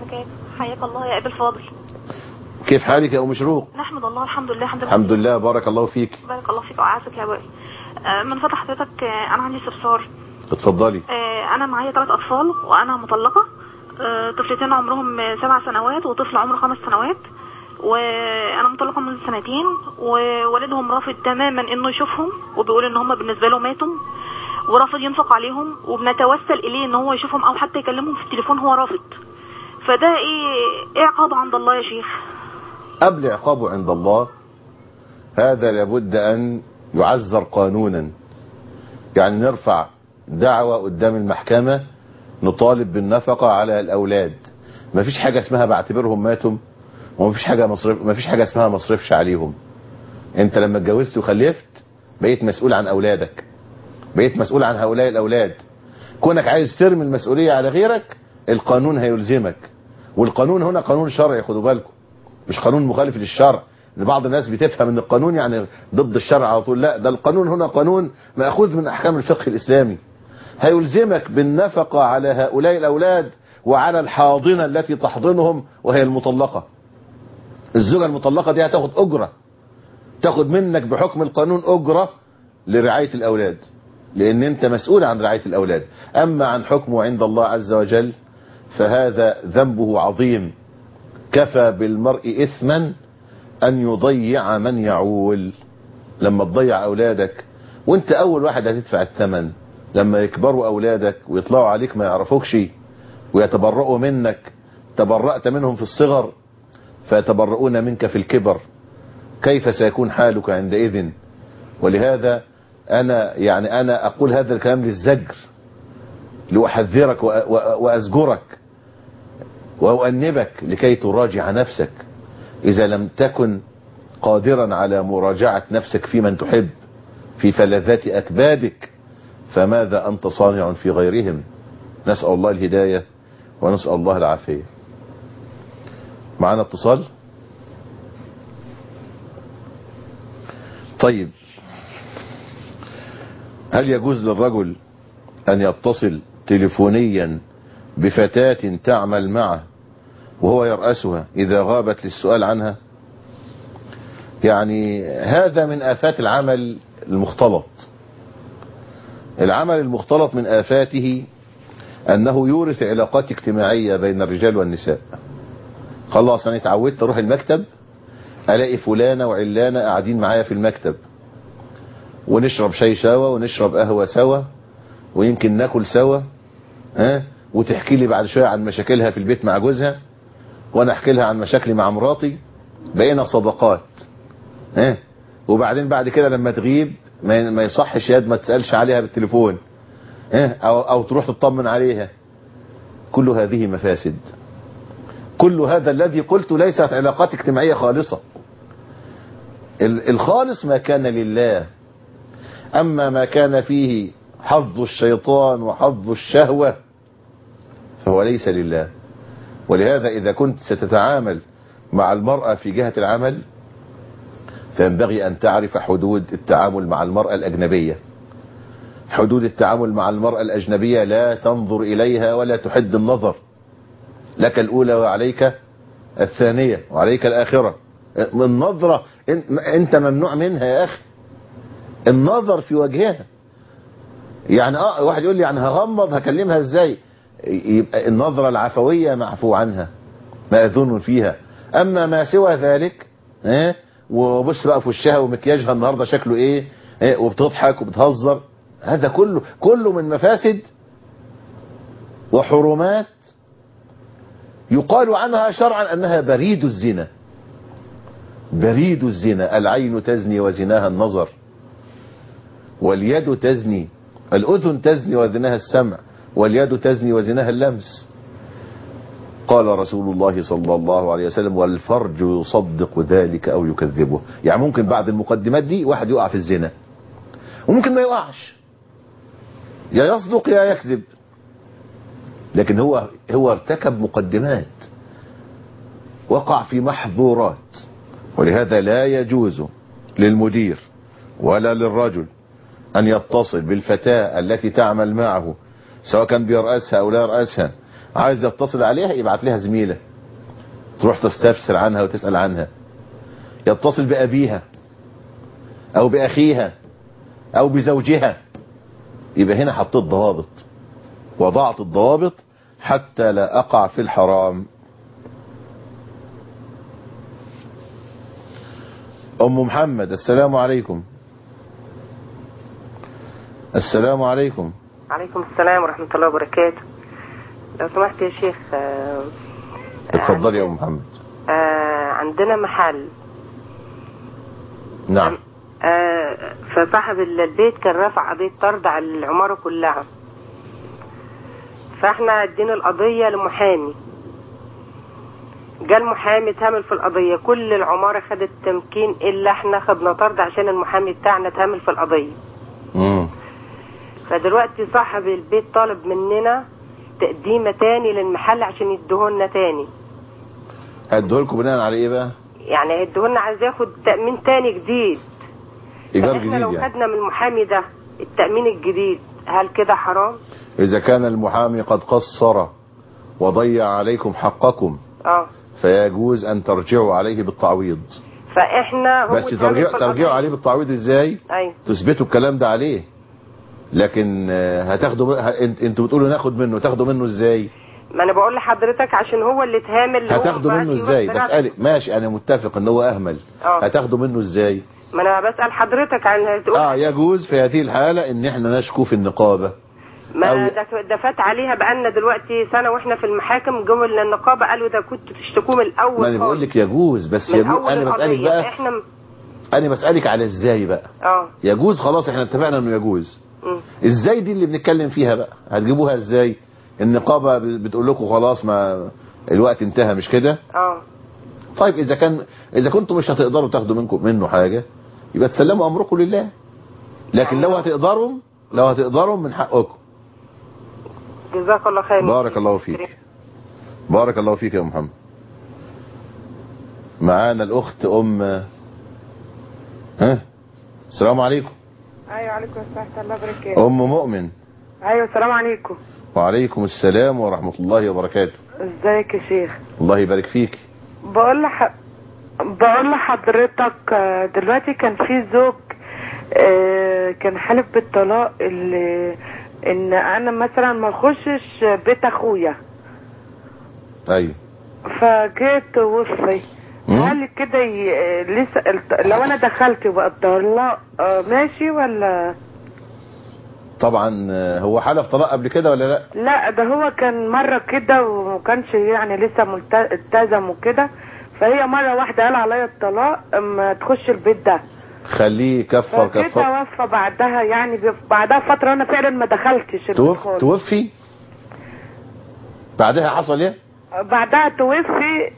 وبركاته حياك الله يا ابي الفاضل
كيف حالك يا ام شروق
نحمد الله الحمد لله الحمد لله
الحمد لله بارك الله فيك
بارك الله فيك وعافاك يا ابوي آه، من فتح حضرتك آه، انا عندي استفسار
اتفضلي
آه، انا معايا ثلاث اطفال وانا مطلقه آه، طفلتين عمرهم آه، سبع سنوات وطفل عمره خمس سنوات وانا مطلقه منذ سنتين ووالدهم رافض تماما انه يشوفهم وبيقول ان هم بالنسبه له ماتوا ورافض ينفق عليهم وبنتوسل اليه ان هو يشوفهم او حتى يكلمهم في التليفون هو رافض فده ايه ايه عقاب عند الله يا شيخ
قبل عقابه عند الله هذا لابد أن يعذر قانونا يعني نرفع دعوة قدام المحكمة نطالب بالنفقة على الأولاد ما فيش حاجة اسمها بعتبرهم ماتوا وما فيش حاجة مصرف ما فيش حاجة اسمها مصرفش عليهم انت لما اتجوزت وخلفت بقيت مسؤول عن أولادك بقيت مسؤول عن هؤلاء الأولاد كونك عايز ترمي المسؤولية على غيرك القانون هيلزمك والقانون هنا قانون شرعي خدوا بالكم مش قانون مخالف للشرع ان بعض الناس بتفهم ان القانون يعني ضد الشرع على طول لا ده القانون هنا قانون مأخوذ من احكام الفقه الاسلامي هيلزمك بالنفقة على هؤلاء الاولاد وعلى الحاضنة التي تحضنهم وهي المطلقة الزوجة المطلقة دي هتاخد اجرة تاخد منك بحكم القانون اجرة لرعاية الاولاد لان انت مسؤول عن رعاية الاولاد اما عن حكمه عند الله عز وجل فهذا ذنبه عظيم كفى بالمرء إثما أن يضيع من يعول لما تضيع أولادك وانت أول واحد هتدفع الثمن لما يكبروا أولادك ويطلعوا عليك ما يعرفوكش ويتبرؤوا منك تبرأت منهم في الصغر فيتبرؤون منك في الكبر كيف سيكون حالك عندئذ ولهذا أنا يعني أنا أقول هذا الكلام للزجر لأحذرك وأزجرك وأؤنبك لكي تراجع نفسك إذا لم تكن قادرا على مراجعة نفسك في من تحب في فلذات أكبادك فماذا أنت صانع في غيرهم نسأل الله الهداية ونسأل الله العافية معنا اتصال طيب هل يجوز للرجل أن يتصل تليفونيا بفتاة تعمل معه وهو يرأسها إذا غابت للسؤال عنها يعني هذا من آفات العمل المختلط العمل المختلط من آفاته أنه يورث علاقات اجتماعية بين الرجال والنساء خلاص أنا اتعودت أروح المكتب ألاقي فلانة وعلانة قاعدين معايا في المكتب ونشرب شاي سوا ونشرب قهوة سوا ويمكن ناكل سوا ها وتحكي لي بعد شوية عن مشاكلها في البيت مع جوزها وانا احكي لها عن مشاكلي مع مراتي بقينا صداقات ها وبعدين بعد كده لما تغيب ما ما يصحش ياد ما تسالش عليها بالتليفون ها او او تروح تطمن عليها كل هذه مفاسد كل هذا الذي قلته ليست علاقات اجتماعيه خالصه الخالص ما كان لله اما ما كان فيه حظ الشيطان وحظ الشهوه فهو ليس لله ولهذا إذا كنت ستتعامل مع المرأة في جهة العمل فينبغي أن تعرف حدود التعامل مع المرأة الأجنبية حدود التعامل مع المرأة الأجنبية لا تنظر إليها ولا تحد النظر لك الأولى وعليك الثانية وعليك الآخرة النظرة أنت ممنوع منها يا أخي النظر في وجهها يعني اه واحد يقول لي يعني هغمض هكلمها ازاي يبقى النظرة العفوية معفو عنها مأذون فيها أما ما سوى ذلك اه وبص بقى في وشها ومكياجها النهاردة شكله ايه اه وبتضحك وبتهزر هذا كله كله من مفاسد وحرمات يقال عنها شرعا أنها بريد الزنا بريد الزنا العين تزني وزناها النظر واليد تزني الأذن تزني وزناها السمع واليد تزني وزناها اللمس قال رسول الله صلى الله عليه وسلم والفرج يصدق ذلك أو يكذبه يعني ممكن بعد المقدمات دي واحد يقع في الزنا وممكن ما يقعش يا يصدق يا يكذب لكن هو هو ارتكب مقدمات وقع في محظورات ولهذا لا يجوز للمدير ولا للرجل أن يتصل بالفتاة التي تعمل معه سواء كان بيرأسها أو لا يرأسها عايز يتصل عليها يبعت لها زميلة تروح تستفسر عنها وتسأل عنها يتصل بأبيها أو بأخيها أو بزوجها يبقى هنا حطيت ضوابط وضعت الضوابط حتى لا أقع في الحرام أم محمد السلام عليكم السلام عليكم
عليكم السلام ورحمة الله وبركاته لو سمحت يا شيخ آه،
اتفضلي يا أم محمد
آه، عندنا محل
نعم
آه، فصاحب البيت كان رفع قضية طرد على العمارة كلها فاحنا ادينا القضية لمحامي جاء المحامي اتهمل في القضية كل العمارة خدت تمكين الا احنا خدنا طرد عشان المحامي بتاعنا اتهمل في القضية
مم.
فدلوقتي صاحب البيت طالب مننا تقديمة تاني للمحل عشان يديهولنا تاني
هديهولكم بناء على ايه بقى
يعني هيديهولنا عايز ياخد تأمين تاني جديد
ايجار
احنا
جديد
لو
يعني
خدنا من المحامي ده التأمين الجديد هل كده حرام؟
اذا كان المحامي قد قصر وضيع عليكم حقكم
اه
فيجوز ان ترجعوا عليه بالتعويض
فاحنا هو
بس
اتهمل
ترجعوا
في
ترجعوا
القضية.
عليه بالتعويض ازاي
ايوه
تثبتوا الكلام ده عليه لكن آه، هتاخدوا ه- انت- انتوا بتقولوا ناخد منه تاخدوا منه ازاي
ما انا بقول لحضرتك عشان هو اللي اتهامل هو
هتاخدوا
بقى
منه
في
ازاي
وقت نفسه.
بسألك ماشي انا متفق ان هو اهمل
اه
هتاخدوا منه ازاي
ما انا بسأل حضرتك عن هتقول
اه يجوز في هذه الحالة ان احنا نشكو في النقابة
ما
أو-
ده ده فات عليها بقالنا دلوقتي سنة واحنا في المحاكم جم لنا النقابة قالوا ده كنتوا تشتكوه من الاول
ما انا بقول
خالص.
لك يجوز بس
من
يجوز
اول
انا بسألك
القضية.
بقى
احنا م-
انا بسألك على ازاي بقى
اه
يجوز خلاص احنا اتفقنا انه يجوز
مم.
ازاي دي اللي بنتكلم فيها بقى هتجيبوها ازاي النقابة ب- بتقول لكم خلاص ما الوقت انتهى مش كده
اه
طيب اذا كان اذا كنتم مش هتقدروا تاخدوا منكم منه حاجة يبقى تسلموا امركم لله لكن لو هتقدروا لو هتقدروا من حقكم
جزاك الله خير
بارك الله فيك بارك الله فيك يا أم محمد معانا الاخت ام ها السلام عليكم
ايوه عليكم السلام ورحمه الله وبركاته
ام مؤمن
ايوه السلام عليكم
وعليكم السلام ورحمة الله وبركاته
ازيك يا شيخ
الله يبارك فيك
بقول لح... بقول لحضرتك آه، دلوقتي كان في زوج آه، كان حالف بالطلاق اللي ان انا مثلا ما اخشش بيت اخويا
ايوه
فجيت وصي
مم.
هل كده ي... آه، لسه الط- لو انا دخلت يبقى الطلاق آه، ماشي ولا
طبعا آه، هو حلف طلاق قبل كده ولا لا
لا ده هو كان مرة كده وما كانش يعني لسه ملت- التزم وكده فهي مرة واحدة قال عليا الطلاق اما تخش البيت ده
خليه يكفر
فكده
كفر
وفى بعدها يعني بف- بعدها فترة انا فعلا ما دخلتش البيت
توف
خالص.
توفي بعدها حصل ايه
بعدها توفي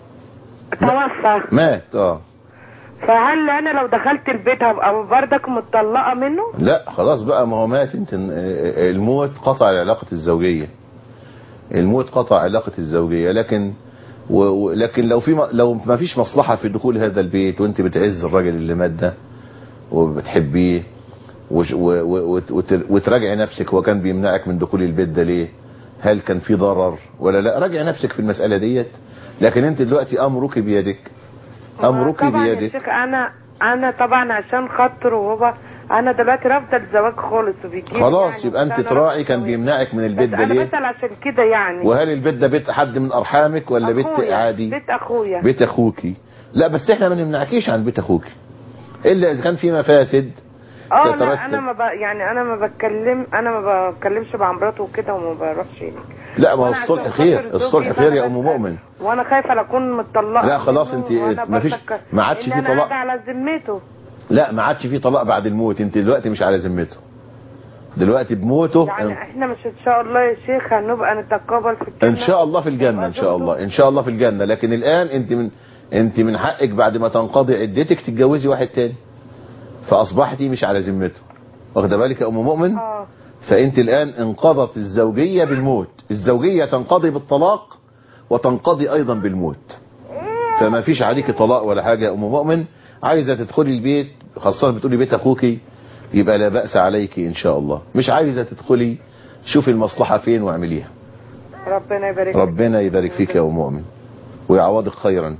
توفى
مات اه
فهل انا لو دخلت البيت هبقى بردك مطلقة منه
لا خلاص بقى ما هو مات انت آه، الموت قطع العلاقة الزوجية الموت قطع علاقة الزوجية لكن و... و... لكن لو في م... لو ما فيش مصلحة في دخول هذا البيت وانت بتعز الراجل اللي مات ده وبتحبيه وش... و... و... وت... وت- وتراجعي نفسك هو كان بيمنعك من دخول البيت ده ليه هل كان في ضرر ولا لا راجعي نفسك في المسألة ديت لكن انت دلوقتي امرك بيدك امرك
طبعا يا
بيدك
شيخ انا انا طبعا عشان خاطره وهو انا دلوقتي رافضه الزواج خالص وبيجي
خلاص يبقى انت تراعي كان بيمنعك من البيت ده
انا
ليه
بسأل عشان كده يعني
وهل البيت ده بيت حد من ارحامك ولا بيت
أخويا،
عادي
بيت اخويا
بيت اخوكي لا بس احنا ما نمنعكيش عن بيت اخوكي الا اذا كان في مفاسد
اه لا
تترتب.
انا ما ب... يعني انا ما بتكلم انا ما بتكلمش مع مراته وكده وما بروحش هناك
لا ما هو
وأنا
الصلح
عشان
خير
خاطر
الصلح
زوجي
خير يا
فأنا
ام مؤمن
وانا خايفه لا اكون مطلقه
لا خلاص
منه
انت
وأنا
ما فيش
برضك-
ما عادش
إن
في
أنا
طلاق
قاعدة على ذمته
لا ما عادش في طلاق بعد الموت انت دلوقتي مش على ذمته دلوقتي بموته
يعني احنا مش ان شاء الله يا شيخ هنبقى نتقابل في الجنه
ان شاء الله في الجنة ان شاء الله ان شاء الله في الجنة لكن الان انت من انت من حقك بعد ما تنقضي عدتك تتجوزي واحد تاني فاصبحتي مش على ذمته واخده بالك يا ام مؤمن
اه
فانت الان انقضت الزوجية بالموت الزوجية تنقضي بالطلاق وتنقضي ايضا بالموت فما فيش عليك طلاق ولا حاجة يا ام مؤمن عايزة تدخلي البيت خاصة بتقولي بيت اخوكي يبقى لا بأس عليك ان شاء الله مش عايزة تدخلي شوفي المصلحة فين واعمليها
ربنا يبارك
ربنا يبارك فيك يا ام مؤمن ويعوضك خيرا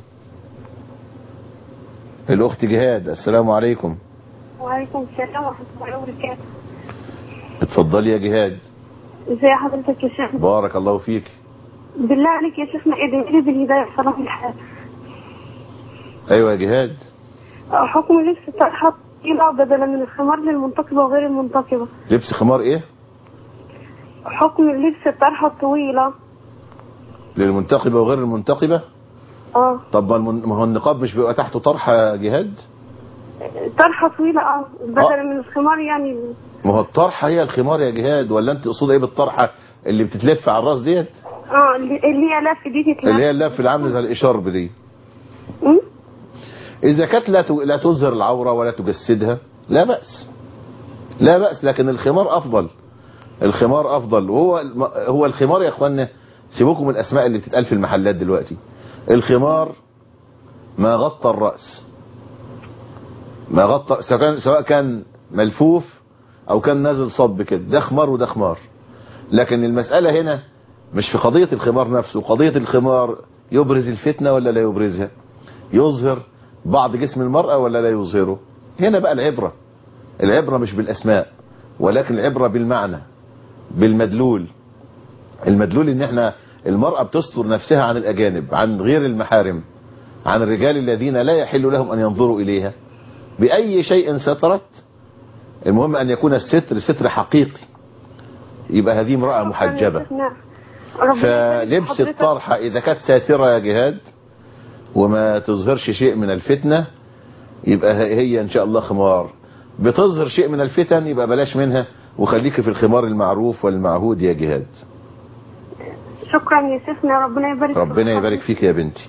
الاخت جهاد السلام عليكم
وعليكم السلام ورحمة الله وبركاته
اتفضلي يا جهاد
ازي حضرتك يا شيخ
بارك الله فيك
بالله عليك يا شيخنا ادعي لي بالهداية في صلاح الحال
ايوه يا جهاد
حكم لبس الطرحة طويلة بدلا من الخمار للمنتقبة وغير المنتقبة
لبس خمار ايه
حكم لبس الطرحة الطويلة
للمنتقبة وغير المنتقبة
اه
طب ما المن- ما هو النقاب مش بيبقى تحته طرحة يا جهاد
طرحة طويلة اه بدلا من الخمار يعني
ما هو الطرحة هي الخمار يا جهاد ولا انت تقصد ايه بالطرحة اللي بتتلف على الراس ديت
اه اللي اللي هي لف دي تتلف
اللي هي اللف اللي عامله زي الاشارب دي
م?
اذا كانت لا ت- لا تظهر العورة ولا تجسدها لا بأس لا بأس لكن الخمار افضل الخمار افضل وهو الم- هو الخمار يا اخوانا سيبوكم من الاسماء اللي بتتقال في المحلات دلوقتي الخمار ما غطى الرأس ما غطى سواء كان سواء كان ملفوف او كان نازل صب كده ده خمار وده خمار لكن المسألة هنا مش في قضية الخمار نفسه قضية الخمار يبرز الفتنة ولا لا يبرزها يظهر بعض جسم المرأة ولا لا يظهره هنا بقى العبرة العبرة مش بالأسماء ولكن العبرة بالمعنى بالمدلول المدلول ان احنا المرأة بتستر نفسها عن الأجانب عن غير المحارم عن الرجال الذين لا يحل لهم أن ينظروا إليها بأي شيء سترت المهم أن يكون الستر ستر حقيقي يبقى هذه امرأة محجبة
نعم ربنا يبارك
فلبس
حضرتك.
الطرحة إذا كانت ساترة يا جهاد وما تظهرش شيء من الفتنة يبقى هي إن شاء الله خمار بتظهر شيء من الفتن يبقى بلاش منها وخليك في الخمار المعروف والمعهود يا جهاد
شكرا يا شيخنا ربنا يبارك
ربنا
فيك.
يبارك فيك يا بنتي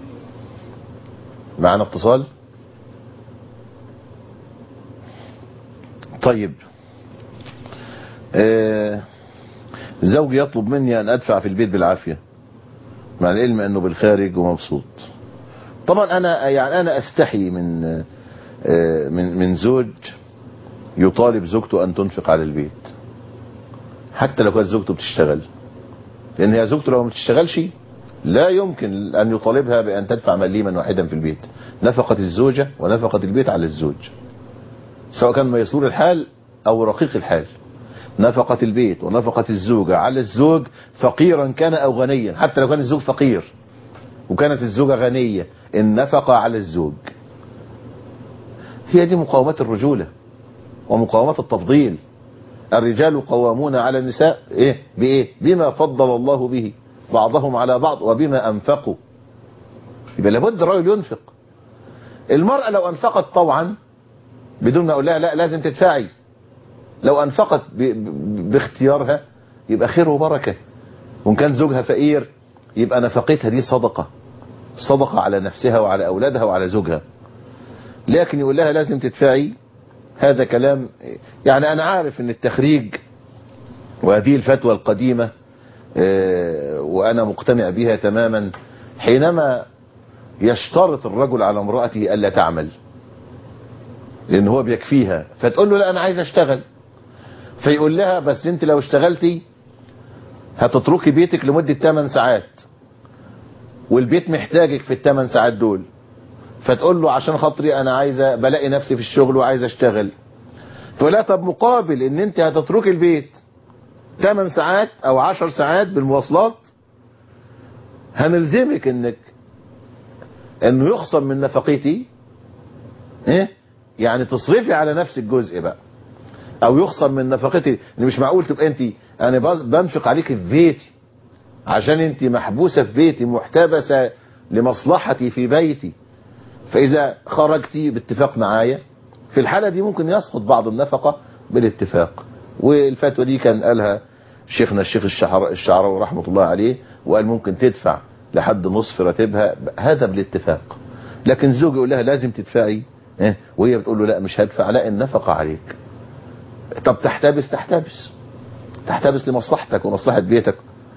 معنا اتصال طيب آه زوجي يطلب مني ان ادفع في البيت بالعافية مع العلم انه بالخارج ومبسوط طبعا انا يعني انا استحي من آه من من زوج يطالب زوجته ان تنفق على البيت حتى لو كانت زوجته بتشتغل لان هي زوجته لو ما بتشتغلش لا يمكن ان يطالبها بان تدفع مليما واحدا في البيت نفقة الزوجة ونفقة البيت على الزوج سواء كان ميسور الحال او رقيق الحال نفقة البيت ونفقة الزوجة على الزوج فقيرا كان او غنيا حتى لو كان الزوج فقير وكانت الزوجة غنية النفقة على الزوج هي دي مقاومات الرجولة ومقاومات التفضيل الرجال قوامون على النساء ايه بايه بما فضل الله به بعضهم على بعض وبما انفقوا يبقى لابد الرجل ينفق المرأة لو انفقت طوعا بدون ما اقول لها لا لازم تدفعي لو انفقت ب... ب... باختيارها يبقى خير وبركة وان كان زوجها فقير يبقى نفقتها دي صدقة صدقة على نفسها وعلى اولادها وعلى زوجها لكن يقول لها لازم تدفعي هذا كلام يعني انا عارف ان التخريج وهذه الفتوى القديمة آه، وانا مقتنع بها تماما حينما يشترط الرجل على امرأته الا تعمل لان هو بيكفيها فتقول له لا انا عايز اشتغل فيقول لها بس انت لو اشتغلتي هتتركي بيتك لمدة 8 ساعات والبيت محتاجك في الثمان ساعات دول فتقول له عشان خاطري انا عايزه بلاقي نفسي في الشغل وعايز اشتغل تقول لها طب مقابل ان انت هتتركي البيت 8 ساعات او 10 ساعات بالمواصلات هنلزمك انك انه يخصم من نفقتي ايه يعني تصرفي على نفسك جزء بقى او يخصم من نفقتي ان مش معقول تبقى انت انا بنفق عليك في بيتي عشان انت محبوسة في بيتي محتبسة لمصلحتي في بيتي فاذا خرجتي باتفاق معايا في الحالة دي ممكن يسقط بعض النفقة بالاتفاق والفتوى دي كان قالها شيخنا الشيخ الشعر الشعراوي رحمة الله عليه وقال ممكن تدفع لحد نصف راتبها هذا بالاتفاق لكن زوجي يقول لها لازم تدفعي اه وهي بتقول له لا مش هدفع لا النفقة عليك طب تحتبس تحتبس تحتبس لمصلحتك ومصلحة بيتك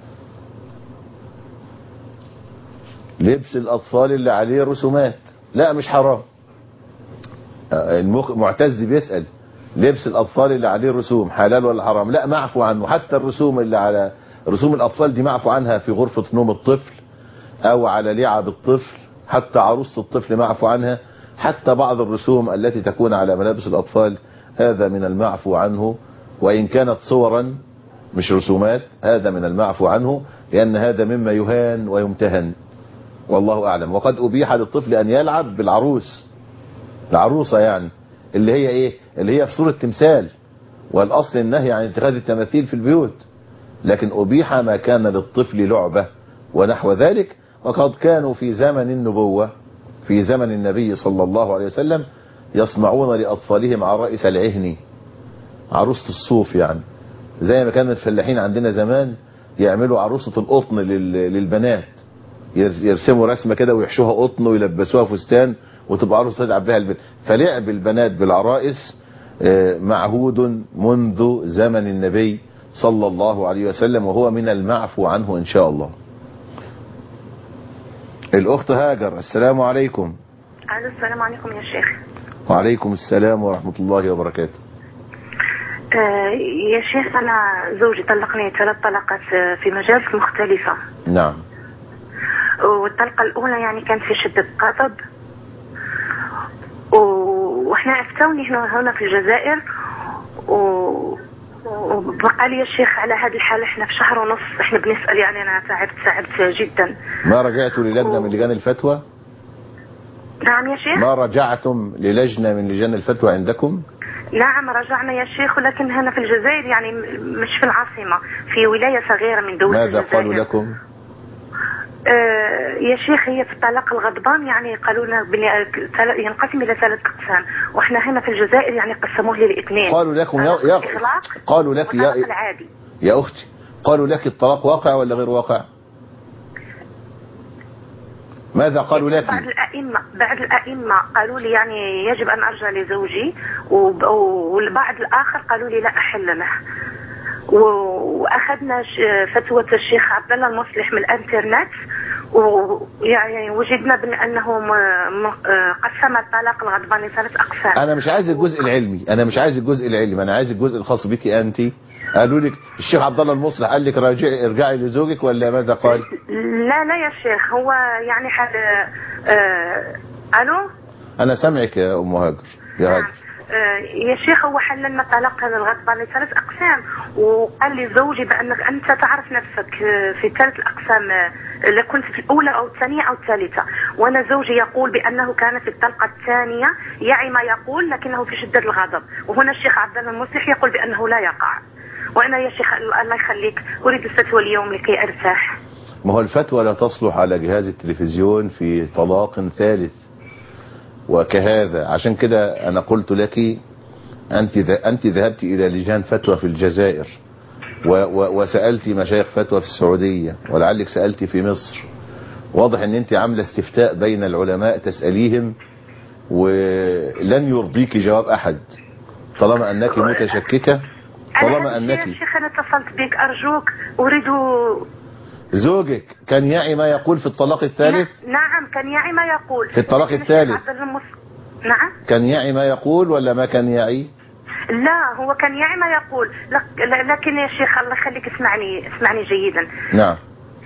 لبس الأطفال اللي عليه رسومات لا مش حرام المخ... معتز بيسأل لبس الأطفال اللي عليه رسوم حلال ولا حرام لا معفو عنه حتى الرسوم اللي على رسوم الأطفال دي معفو عنها في غرفة نوم الطفل أو على لعب الطفل حتى عروسة الطفل معفو عنها حتى بعض الرسوم التي تكون على ملابس الأطفال هذا من المعفو عنه وإن كانت صورا مش رسومات هذا من المعفو عنه لأن هذا مما يهان ويمتهن والله أعلم وقد أبيح للطفل أن يلعب بالعروس العروسة يعني اللي هي إيه اللي هي في صورة تمثال والأصل النهي عن اتخاذ التماثيل في البيوت لكن أبيح ما كان للطفل لعبة ونحو ذلك وقد كانوا في زمن النبوة في زمن النبي صلى الله عليه وسلم يصنعون لأطفالهم عرائس العهن عروسة الصوف يعني زي ما كان الفلاحين عندنا زمان يعملوا عروسة القطن لل- للبنات يرسموا رسمة كده ويحشوها قطن ويلبسوها فستان وتبقى عروسة تلعب بها البنت فلعب البنات بالعرائس آه، معهود منذ زمن النبي صلى الله عليه وسلم وهو من المعفو عنه إن شاء الله الأخت هاجر السلام عليكم
الو السلام عليكم يا شيخ
وعليكم السلام ورحمة الله وبركاته
آه يا شيخ انا زوجي طلقني ثلاث طلقات آه، في مجالس مختلفه
نعم
والطلقه الاولى يعني كانت في شده غضب و- واحنا عفتوني هنا هنا في الجزائر و وبقى لي يا شيخ على هذه الحالة احنا في شهر ونص احنا بنسأل يعني انا تعبت تعبت جدا
ما رجعتوا للجنة من لجان الفتوى
نعم يا شيخ
ما رجعتم للجنة من لجان الفتوى عندكم
نعم رجعنا يا شيخ ولكن هنا في الجزائر يعني م- مش في العاصمة في ولاية صغيرة من دولة
ماذا
الجزائر
قالوا لكم
آه يا شيخ هي في الطلاق الغضبان يعني قالوا لنا بني- تل- ينقسم الى ثلاث اقسام واحنا هنا في الجزائر يعني قسموه لي لاثنين
قالوا لكم يا, يا
الاطلاق
قالوا لك
والطلاق
يا,
العادي
يا أختي قالوا لك الطلاق واقع ولا غير واقع لماذا قالوا لك
بعض الأئمة بعض الأئمة قالوا لي يعني يجب أن أرجع لزوجي وب- والبعض الآخر قالوا لي لا أحل له و- وأخذنا ش- فتوى الشيخ عبد الله المصلح من الإنترنت ويعني وجدنا بأنه م- م- قسم الطلاق الغضبان لثلاث أقسام
أنا مش عايز الجزء العلمي أنا مش عايز الجزء العلمي أنا عايز الجزء الخاص بك أنت قالوا لك الشيخ عبد الله المصلح قال لك راجعي ارجعي لزوجك ولا ماذا قال
لا لا يا شيخ هو يعني حال آه ألو
أنا سامعك يا أم هاجر يا هاجر
آه، يا شيخ هو حل لنا طلاق هذا الغضبان لثلاث اقسام وقال لي زوجي بانك انت تعرف نفسك آه، في ثلاث الاقسام آه، لا كنت في الاولى او الثانيه او الثالثه وانا زوجي يقول بانه كان في الطلقه الثانيه يعي ما يقول لكنه في شده الغضب وهنا الشيخ عبد الله المصلح يقول بانه لا يقع وانا يا شيخ الله يخليك اريد الفتوى اليوم لكي ارتاح
ما هو الفتوى لا تصلح على جهاز التلفزيون في طلاق ثالث وكهذا عشان كده أنا قلت لك أنت ذ- أنت ذهبت إلى لجان فتوى في الجزائر و و وسألت مشايخ فتوى في السعودية ولعلك سألت في مصر واضح ان انت عاملة استفتاء بين العلماء تسأليهم ولن يرضيك جواب احد طالما انك متشككة طالما
أنا يا
انك
شيخ انا اتصلت بك ارجوك اريد
زوجك كان يعي ما يقول في الطلاق الثالث
نعم كان يعي ما يقول
في الطلاق
لكن
الثالث.
الشيخ عبد المص- نعم
كان يعي ما يقول ولا ما كان يعي
لا هو كان يعي ما يقول لك- ل- لكن يا شيخ الله يخليك اسمعني اسمعني جيدا
نعم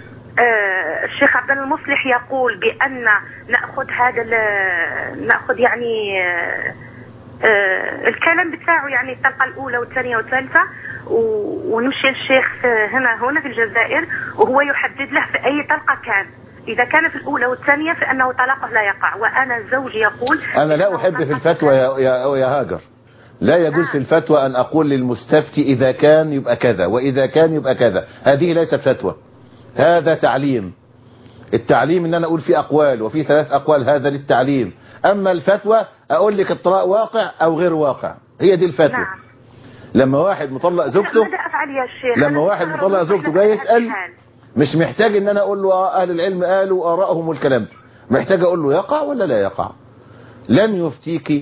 آه الشيخ عبد الله المصلح يقول بأن نأخذ هذا ال- نأخذ يعني آه آه الكلام بتاعه يعني الطلقة الأولى والثانية والثالثة و- ونمشي للشيخ في- هنا هنا في الجزائر وهو يحدد له في أي طلقة كان إذا كان في الأولى والثانية فإنه طلاقه لا يقع وأنا زوجي يقول
انا لا احب في الفتوى يا, يا, يا هاجر لا يجوز في الفتوى ان اقول للمستفتي اذا كان يبقى كذا واذا كان يبقى كذا هذه ليست فتوى هذا تعليم التعليم ان انا اقول في اقوال وفي ثلاث اقوال هذا للتعليم اما الفتوى اقول لك الطلاق واقع او غير واقع هي دي الفتوى
نعم.
لما واحد مطلق زوجته
ماذا أفعل يا شيخ
لما
أنا
واحد
مستغرب
مطلق
من
زوجته
كل
جاي
هذا
يسأل
الحال.
مش محتاج ان انا اقول له آه اهل العلم قالوا ارائهم والكلام ده محتاج اقول له يقع ولا لا يقع لن يفتيك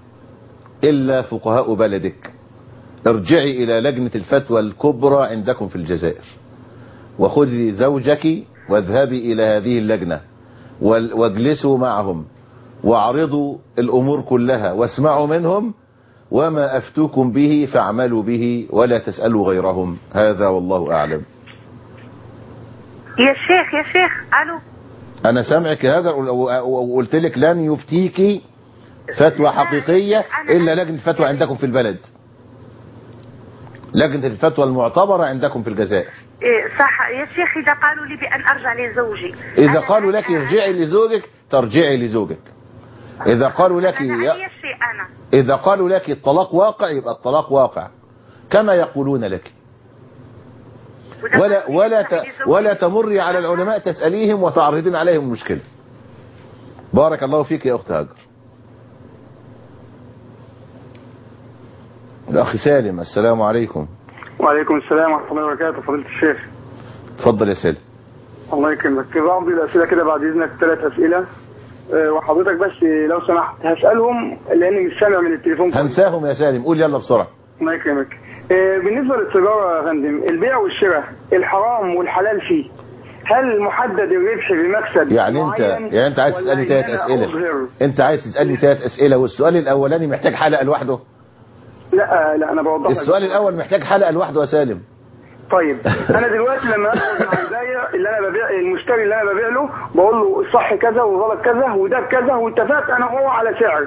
الا فقهاء بلدك ارجعي الى لجنة الفتوى الكبرى عندكم في الجزائر وخذي زوجك واذهبي الى هذه اللجنة وال- واجلسوا معهم واعرضوا الامور كلها واسمعوا منهم وما افتوكم به فاعملوا به ولا تسألوا غيرهم هذا والله اعلم
يا شيخ يا شيخ الو
انا سامعك يا هاجر و- و- وقلت لك لن يفتيكي فتوى حقيقية الا لجنة فتوى عندكم في البلد لجنة الفتوى المعتبرة عندكم في الجزائر
إيه صح يا شيخ اذا قالوا لي بان ارجع لزوجي
اذا قالوا لك ارجعي لزوجك ترجعي لزوجك اذا قالوا لك
انا
يا-
اي شيء انا
اذا قالوا لك الطلاق واقع يبقى الطلاق واقع كما يقولون لك ولا ولا ت- ولا تمري على العلماء تسأليهم وتعرضين عليهم المشكلة بارك الله فيك يا اخت هاجر الاخ سالم السلام عليكم
وعليكم السلام ورحمة الله وبركاته فضيلة الشيخ
اتفضل يا سالم
الله يكرمك في بعض الأسئلة كده بعد إذنك ثلاث أسئلة أه، وحضرتك بس لو سمحت هسألهم لأني مش سامع من التليفون كويس.
هنساهم يا سالم قول يلا بسرعة
الله يكرمك أه، بالنسبة للتجارة يا فندم البيع والشراء الحرام والحلال فيه هل محدد الربح بمكسب
يعني انت
معين
يعني انت عايز
ولا
تسألني
إن
ثلاث
أنا
اسئلة
أظهر؟
انت عايز تسألني ثلاث اسئلة والسؤال الاولاني محتاج حلقة لوحده
لا لا أنا بوضح لك.
السؤال الاول محتاج حلقة لوحده يا سالم
طيب انا دلوقتي لما اخد مع البايع اللي انا ببيع المشتري اللي انا ببيع له بقول له الصح كذا والغلط كذا وده بكذا واتفقت انا وهو على سعر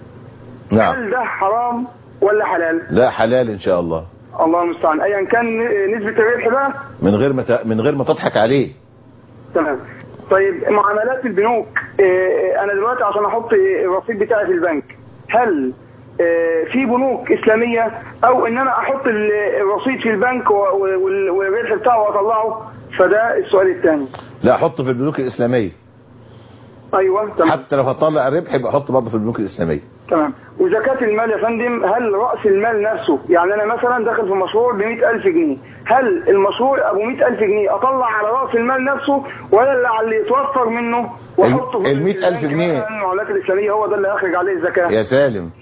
نعم
هل ده حرام ولا حلال
لا حلال ان شاء الله
الله المستعان ايا كان نسبه الربح بقى
من غير ما ت- من غير ما تضحك عليه
تمام طيب معاملات البنوك إيه، انا دلوقتي عشان احط الرصيد بتاعي في البنك هل إيه، في بنوك اسلاميه او ان انا احط ال- الرصيد في البنك و- و- وال- والربح بتاعه واطلعه فده السؤال الثاني
لا حطه في البنوك الاسلامية
ايوه تمام
حتى لو هتطلع الربح يبقى حطه برضه في البنوك الاسلامية
تمام وزكاة المال يا فندم هل رأس المال نفسه يعني أنا مثلا داخل في مشروع ب ألف جنيه هل المشروع أبو 100000 جنيه أطلع على رأس المال نفسه ولا اللي على اللي يتوفر منه وأحطه في
ال 100000
البنك
جنيه.
مثلاً المعاملات الإسلامية هو ده اللي هيخرج عليه الزكاة
يا سالم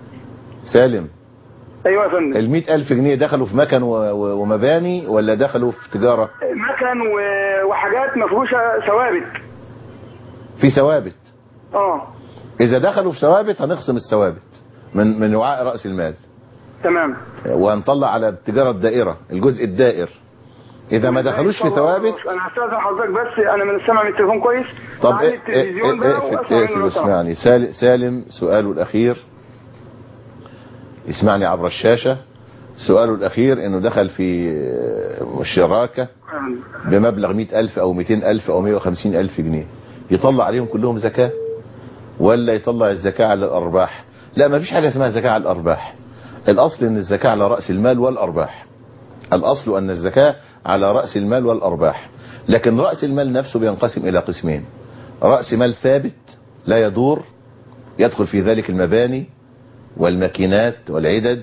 سالم
أيوه يا فندم
ال ألف جنيه دخلوا في مكن و- و- ومباني ولا دخلوا في تجارة
مكن و- وحاجات مفروشة ثوابت
في ثوابت
اه
اذا دخلوا في ثوابت هنخصم الثوابت من من وعاء رأس المال
تمام
وهنطلع على التجارة الدائرة الجزء الدائر اذا ما دخلوش في ثوابت
أنا هستأذن حضرتك بس أنا من سامع من التليفون كويس
طب
تعالي
إيه-
التلفزيون
إيه-
بقى
اقفل
وأسمع منه
اقفل
لو سمحت.
واسمعني سال- سالم سؤاله الأخير اسمعني عبر الشاشة سؤاله الأخير إنه دخل في آه، شراكة بمبلغ مئة ألف أو مئتين ألف أو مئة وخمسين ألف جنيه يطلع عليهم كلهم زكاة ولا يطلع الزكاة على الأرباح لا ما فيش حاجة اسمها زكاة على الأرباح الأصل أن الزكاة على رأس المال والأرباح الأصل أن الزكاة على رأس المال والأرباح لكن رأس المال نفسه بينقسم إلى قسمين رأس مال ثابت لا يدور يدخل في ذلك المباني والماكينات والعدد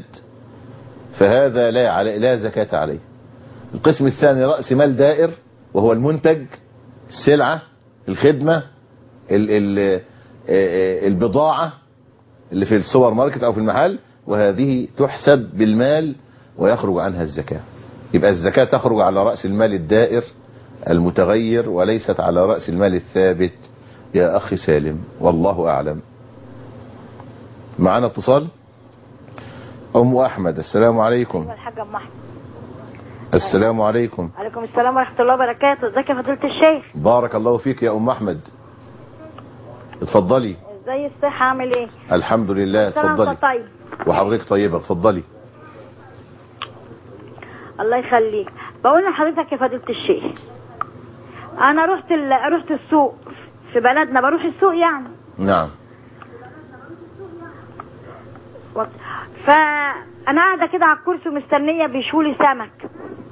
فهذا لا علي لا زكاة عليه القسم الثاني رأس مال دائر وهو المنتج السلعة الخدمة ال ال البضاعة اللي في السوبر ماركت او في المحل وهذه تحسب بالمال ويخرج عنها الزكاة يبقى الزكاة تخرج على رأس المال الدائر المتغير وليست على رأس المال الثابت يا أخي سالم والله أعلم معنا اتصال أم أحمد السلام عليكم
الحاج ام احمد
السلام عليكم
عليكم السلام ورحمه الله وبركاته ازيك يا فضيله الشيخ
بارك الله فيك يا أم أحمد اتفضلي
ازاي الصحه عامل ايه
الحمد لله
سلام
اتفضلي
طيب
وحضرتك طيبة اتفضلي
الله يخليك بقول لحضرتك يا فضيله الشيخ انا رحت ال... رحت السوق في بلدنا بروح السوق يعني
نعم
و- فانا قاعده كده على الكرسي ومستنيه بيشولي سمك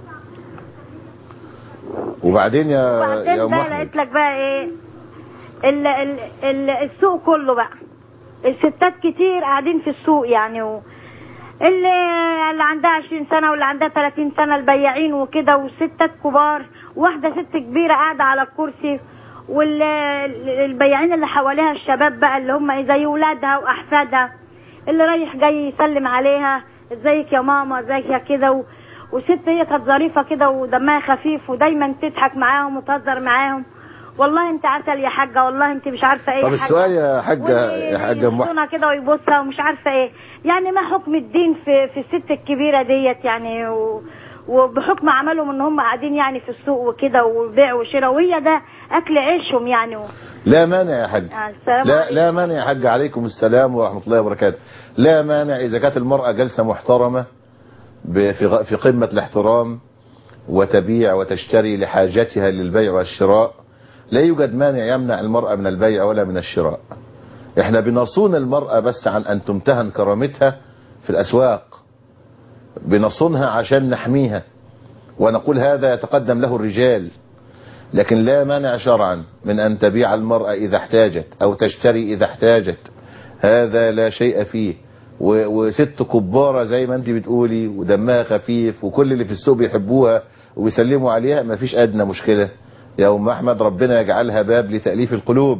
وبعدين يا يا
وبعدين
أم
بقى
أحمد
لقيت لك بقى ايه ال... ال... ال... السوق كله بقى الستات كتير قاعدين في السوق يعني و... اللي اللي عندها 20 سنه واللي عندها 30 سنه البياعين وكده وستات كبار واحده ست كبيره قاعده على الكرسي والبياعين اللي حواليها الشباب بقى اللي هم إيه زي ولادها واحفادها اللي رايح جاي يسلم عليها ازيك يا ماما ازيك يا كده و... وست هي كانت ظريفه كده ودمها خفيف ودايما تضحك معاهم وتهزر معاهم والله انت عسل يا حاجه والله انت مش عارفه ايه
طب
يا حاجة.
السؤال يا حاجة يا حاجة أم أحمد
يبصونها كده ويبصها ومش عارفه ايه يعني ما حكم الدين في في الست الكبيره ديت يعني و... وبحكم عملهم ان هم قاعدين يعني في السوق وكده وبيع وشراء وهي ده اكل عيشهم يعني
لا مانع يا حاج
آه، السلام
لا
عليكم.
لا مانع يا حاج عليكم السلام ورحمة الله وبركاته لا مانع إذا كانت المرأة جلسة محترمة ب- في غ- في قمة الاحترام وتبيع وتشتري لحاجتها للبيع والشراء لا يوجد مانع يمنع المرأة من البيع ولا من الشراء احنا بنصون المرأة بس عن أن تمتهن كرامتها في الأسواق بنصونها عشان نحميها ونقول هذا يتقدم له الرجال لكن لا مانع شرعا من أن تبيع المرأة إذا احتاجت أو تشتري إذا احتاجت هذا لا شيء فيه و- وست كبارة زي ما انت بتقولي ودمها خفيف وكل اللي في السوق بيحبوها وبيسلموا عليها ما فيش أدنى مشكلة يا أم أحمد ربنا يجعلها باب لتأليف القلوب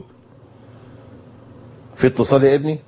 في اتصال يا ابني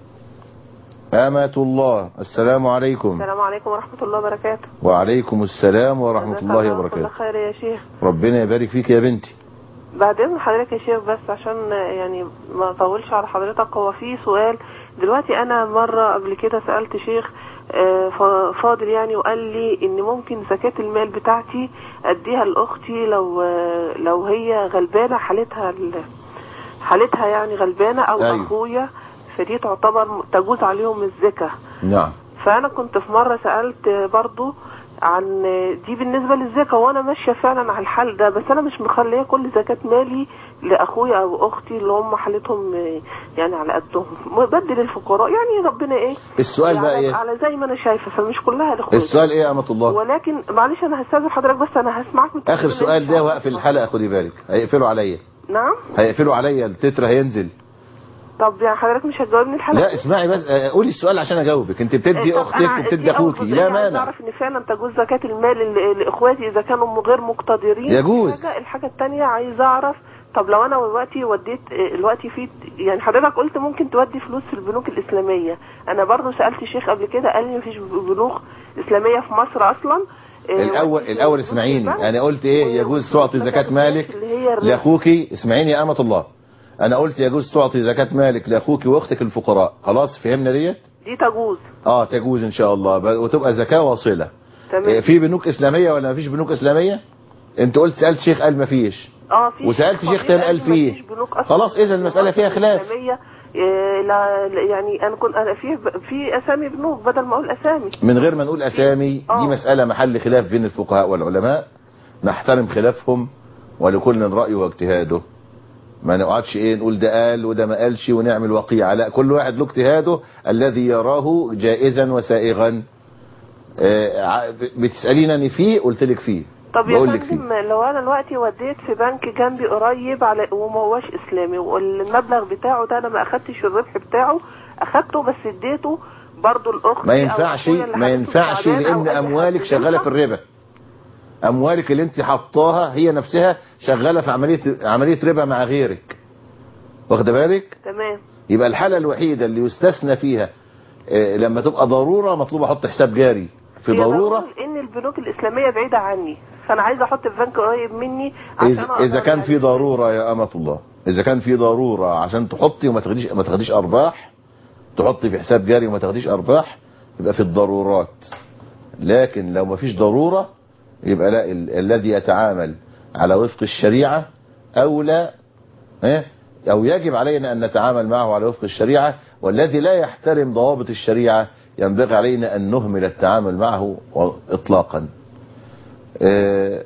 أمة الله السلام عليكم
السلام عليكم ورحمة الله وبركاته
وعليكم السلام ورحمة
جزاك
الله
كل
وبركاته
خير يا شيخ
ربنا يبارك فيك يا بنتي
بعد اذن حضرتك يا شيخ بس عشان يعني ما اطولش على حضرتك هو في سؤال دلوقتي انا مرة قبل كده سألت شيخ آه، ف- فاضل يعني وقال لي ان ممكن زكاة المال بتاعتي اديها لاختي لو آه، لو هي غلبانة حالتها ال- حالتها يعني غلبانة او
أيوة.
اخويا فدي تعتبر تجوز عليهم الزكاة
نعم
فانا كنت في مره سالت برضو عن دي بالنسبه للزكاه وانا ماشيه فعلا على الحال ده بس انا مش مخليه كل زكاه مالي لاخويا او اختي اللي هم حالتهم يعني على قدهم بدل الفقراء يعني ربنا ايه
السؤال بقى
على,
ايه
على زي ما انا شايفه فمش كلها لاخويا
السؤال ايه يا أمة الله
ولكن معلش انا هستاذن حضرتك بس انا هسمعك من
اخر
التلفزيون
سؤال
إن
ده
شاء الله.
وقف الحلقة خدي بالك هيقفلوا عليا
نعم
هيقفلوا عليا التتر هينزل
طب يعني حضرتك مش هتجاوبني الحلقه
لا اسمعي بس آه، قولي السؤال عشان اجاوبك انت بتدي
طب
اختك
أنا
وبتدي
دي أول
اخوكي
جزئية
لا
عايز
مانع
اعرف ان فعلا تجوز زكاة المال ل- لاخواتي اذا كانوا غير مقتدرين
يجوز.
الحاجة, الحاجة التانية عايز اعرف طب لو انا دلوقتي وديت دلوقتي في يعني حضرتك قلت ممكن تودي فلوس في البنوك الاسلامية انا برضو سألت شيخ قبل كده قال لي مفيش بنوك اسلامية في مصر اصلا إيه،
الاول
ودي
الاول
فلوس
اسمعيني
البنك.
انا قلت ايه يجوز تعطي زكاة مالك
اللي هي الربا.
لاخوكي اسمعيني يا أمة الله انا قلت يجوز تعطي زكاة مالك لاخوك واختك الفقراء خلاص فهمنا ديت
دي تجوز
اه تجوز ان شاء الله ب- وتبقى زكاة واصلة
تمام
إيه، في بنوك اسلامية ولا مفيش بنوك اسلامية انت قلت سألت شيخ قال مفيش
اه في
وسألت شيخ
فقير
تاني قال
لي مفيش
فيه
بنوك أصلاً
خلاص اذا المسألة فيها خلاف
إسلامية إيه، لا لا، يعني انا كنت انا في في اسامي بنوك بدل ما اقول اسامي
من غير ما نقول اسامي دي مسألة محل خلاف بين الفقهاء والعلماء نحترم خلافهم ولكل رأيه واجتهاده ما نقعدش ايه نقول ده قال وده ما قالش ونعمل وقيعة لا كل واحد له اجتهاده الذي يراه جائزا وسائغا آه، ع- بتسألينني فيه قلت لك فيه
طب يا
بقول لك فيه
فندم لو انا دلوقتي وديت في بنك جنبي قريب على وما هوش اسلامي والمبلغ بتاعه ده انا ما اخدتش الربح بتاعه اخدته بس اديته برضو الاخت
ما ينفعش ما ينفعش لان اموالك شغالة في الربا اموالك اللي انت حطاها هي نفسها شغالة في عملية عملية ربا مع غيرك واخد بالك
تمام
يبقى الحالة الوحيدة اللي يستثنى فيها آه، لما تبقى ضرورة مطلوب احط حساب جاري في
هي
ضرورة
بقول ان البنوك الاسلاميه بعيده عني فانا عايزه احط في بنك قريب مني عشان
إذا,
أقدر
إذا كان في ضرورة يا أمة الله إذا كان في ضرورة عشان تحطي وما تاخديش ما تاخديش أرباح تحطي في حساب جاري وما تاخديش أرباح يبقى في الضرورات لكن لو ما فيش ضرورة يبقى لا ال الذي يتعامل على وفق الشريعة أولى إيه؟ أو يجب علينا أن نتعامل معه على وفق الشريعة والذي لا يحترم ضوابط الشريعة ينبغي علينا أن نهمل التعامل معه إطلاقا آه،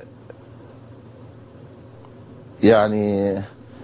يعني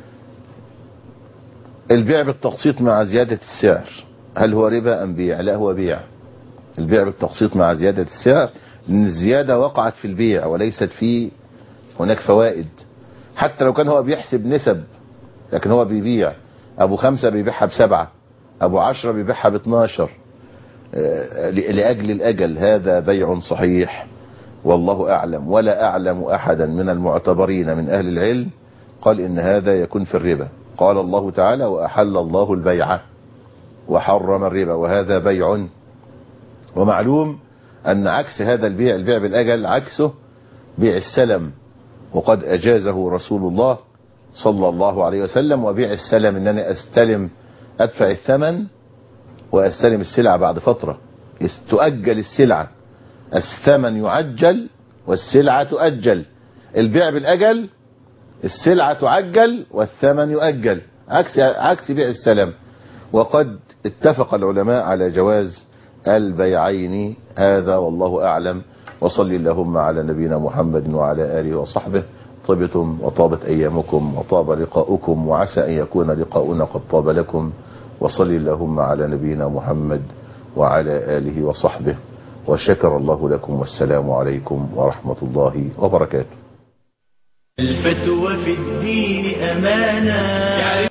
البيع بالتقسيط مع زيادة السعر هل هو ربا أم بيع لا هو بيع البيع بالتقسيط مع زيادة السعر لأن الزيادة وقعت في البيع وليست في هناك فوائد حتى لو كان هو بيحسب نسب لكن هو بيبيع أبو خمسة بيبيعها بسبعة أبو عشرة بيبيعها باتناشر آه، لأجل الأجل هذا بيع صحيح والله أعلم ولا أعلم أحدا من المعتبرين من أهل العلم قال إن هذا يكون في الربا قال الله تعالى وأحل الله البيع وحرم الربا وهذا بيع ومعلوم أن عكس هذا البيع البيع بالأجل عكسه بيع السلم وقد أجازه رسول الله صلى الله عليه وسلم وبيع السلم ان انا استلم ادفع الثمن واستلم السلعة بعد فترة تؤجل السلعة الثمن يعجل والسلعة تؤجل البيع بالأجل السلعة تعجل والثمن يؤجل عكس عكس بيع السلام وقد اتفق العلماء على جواز البيعين هذا والله أعلم وصل اللهم على نبينا محمد وعلى آله وصحبه طبتم وطابت أيامكم وطاب لقاؤكم وعسى أن يكون لقاؤنا قد طاب لكم وصل اللهم على نبينا محمد وعلى آله وصحبه وشكر الله لكم والسلام عليكم ورحمة الله وبركاته
الفتوى في الدين أمانة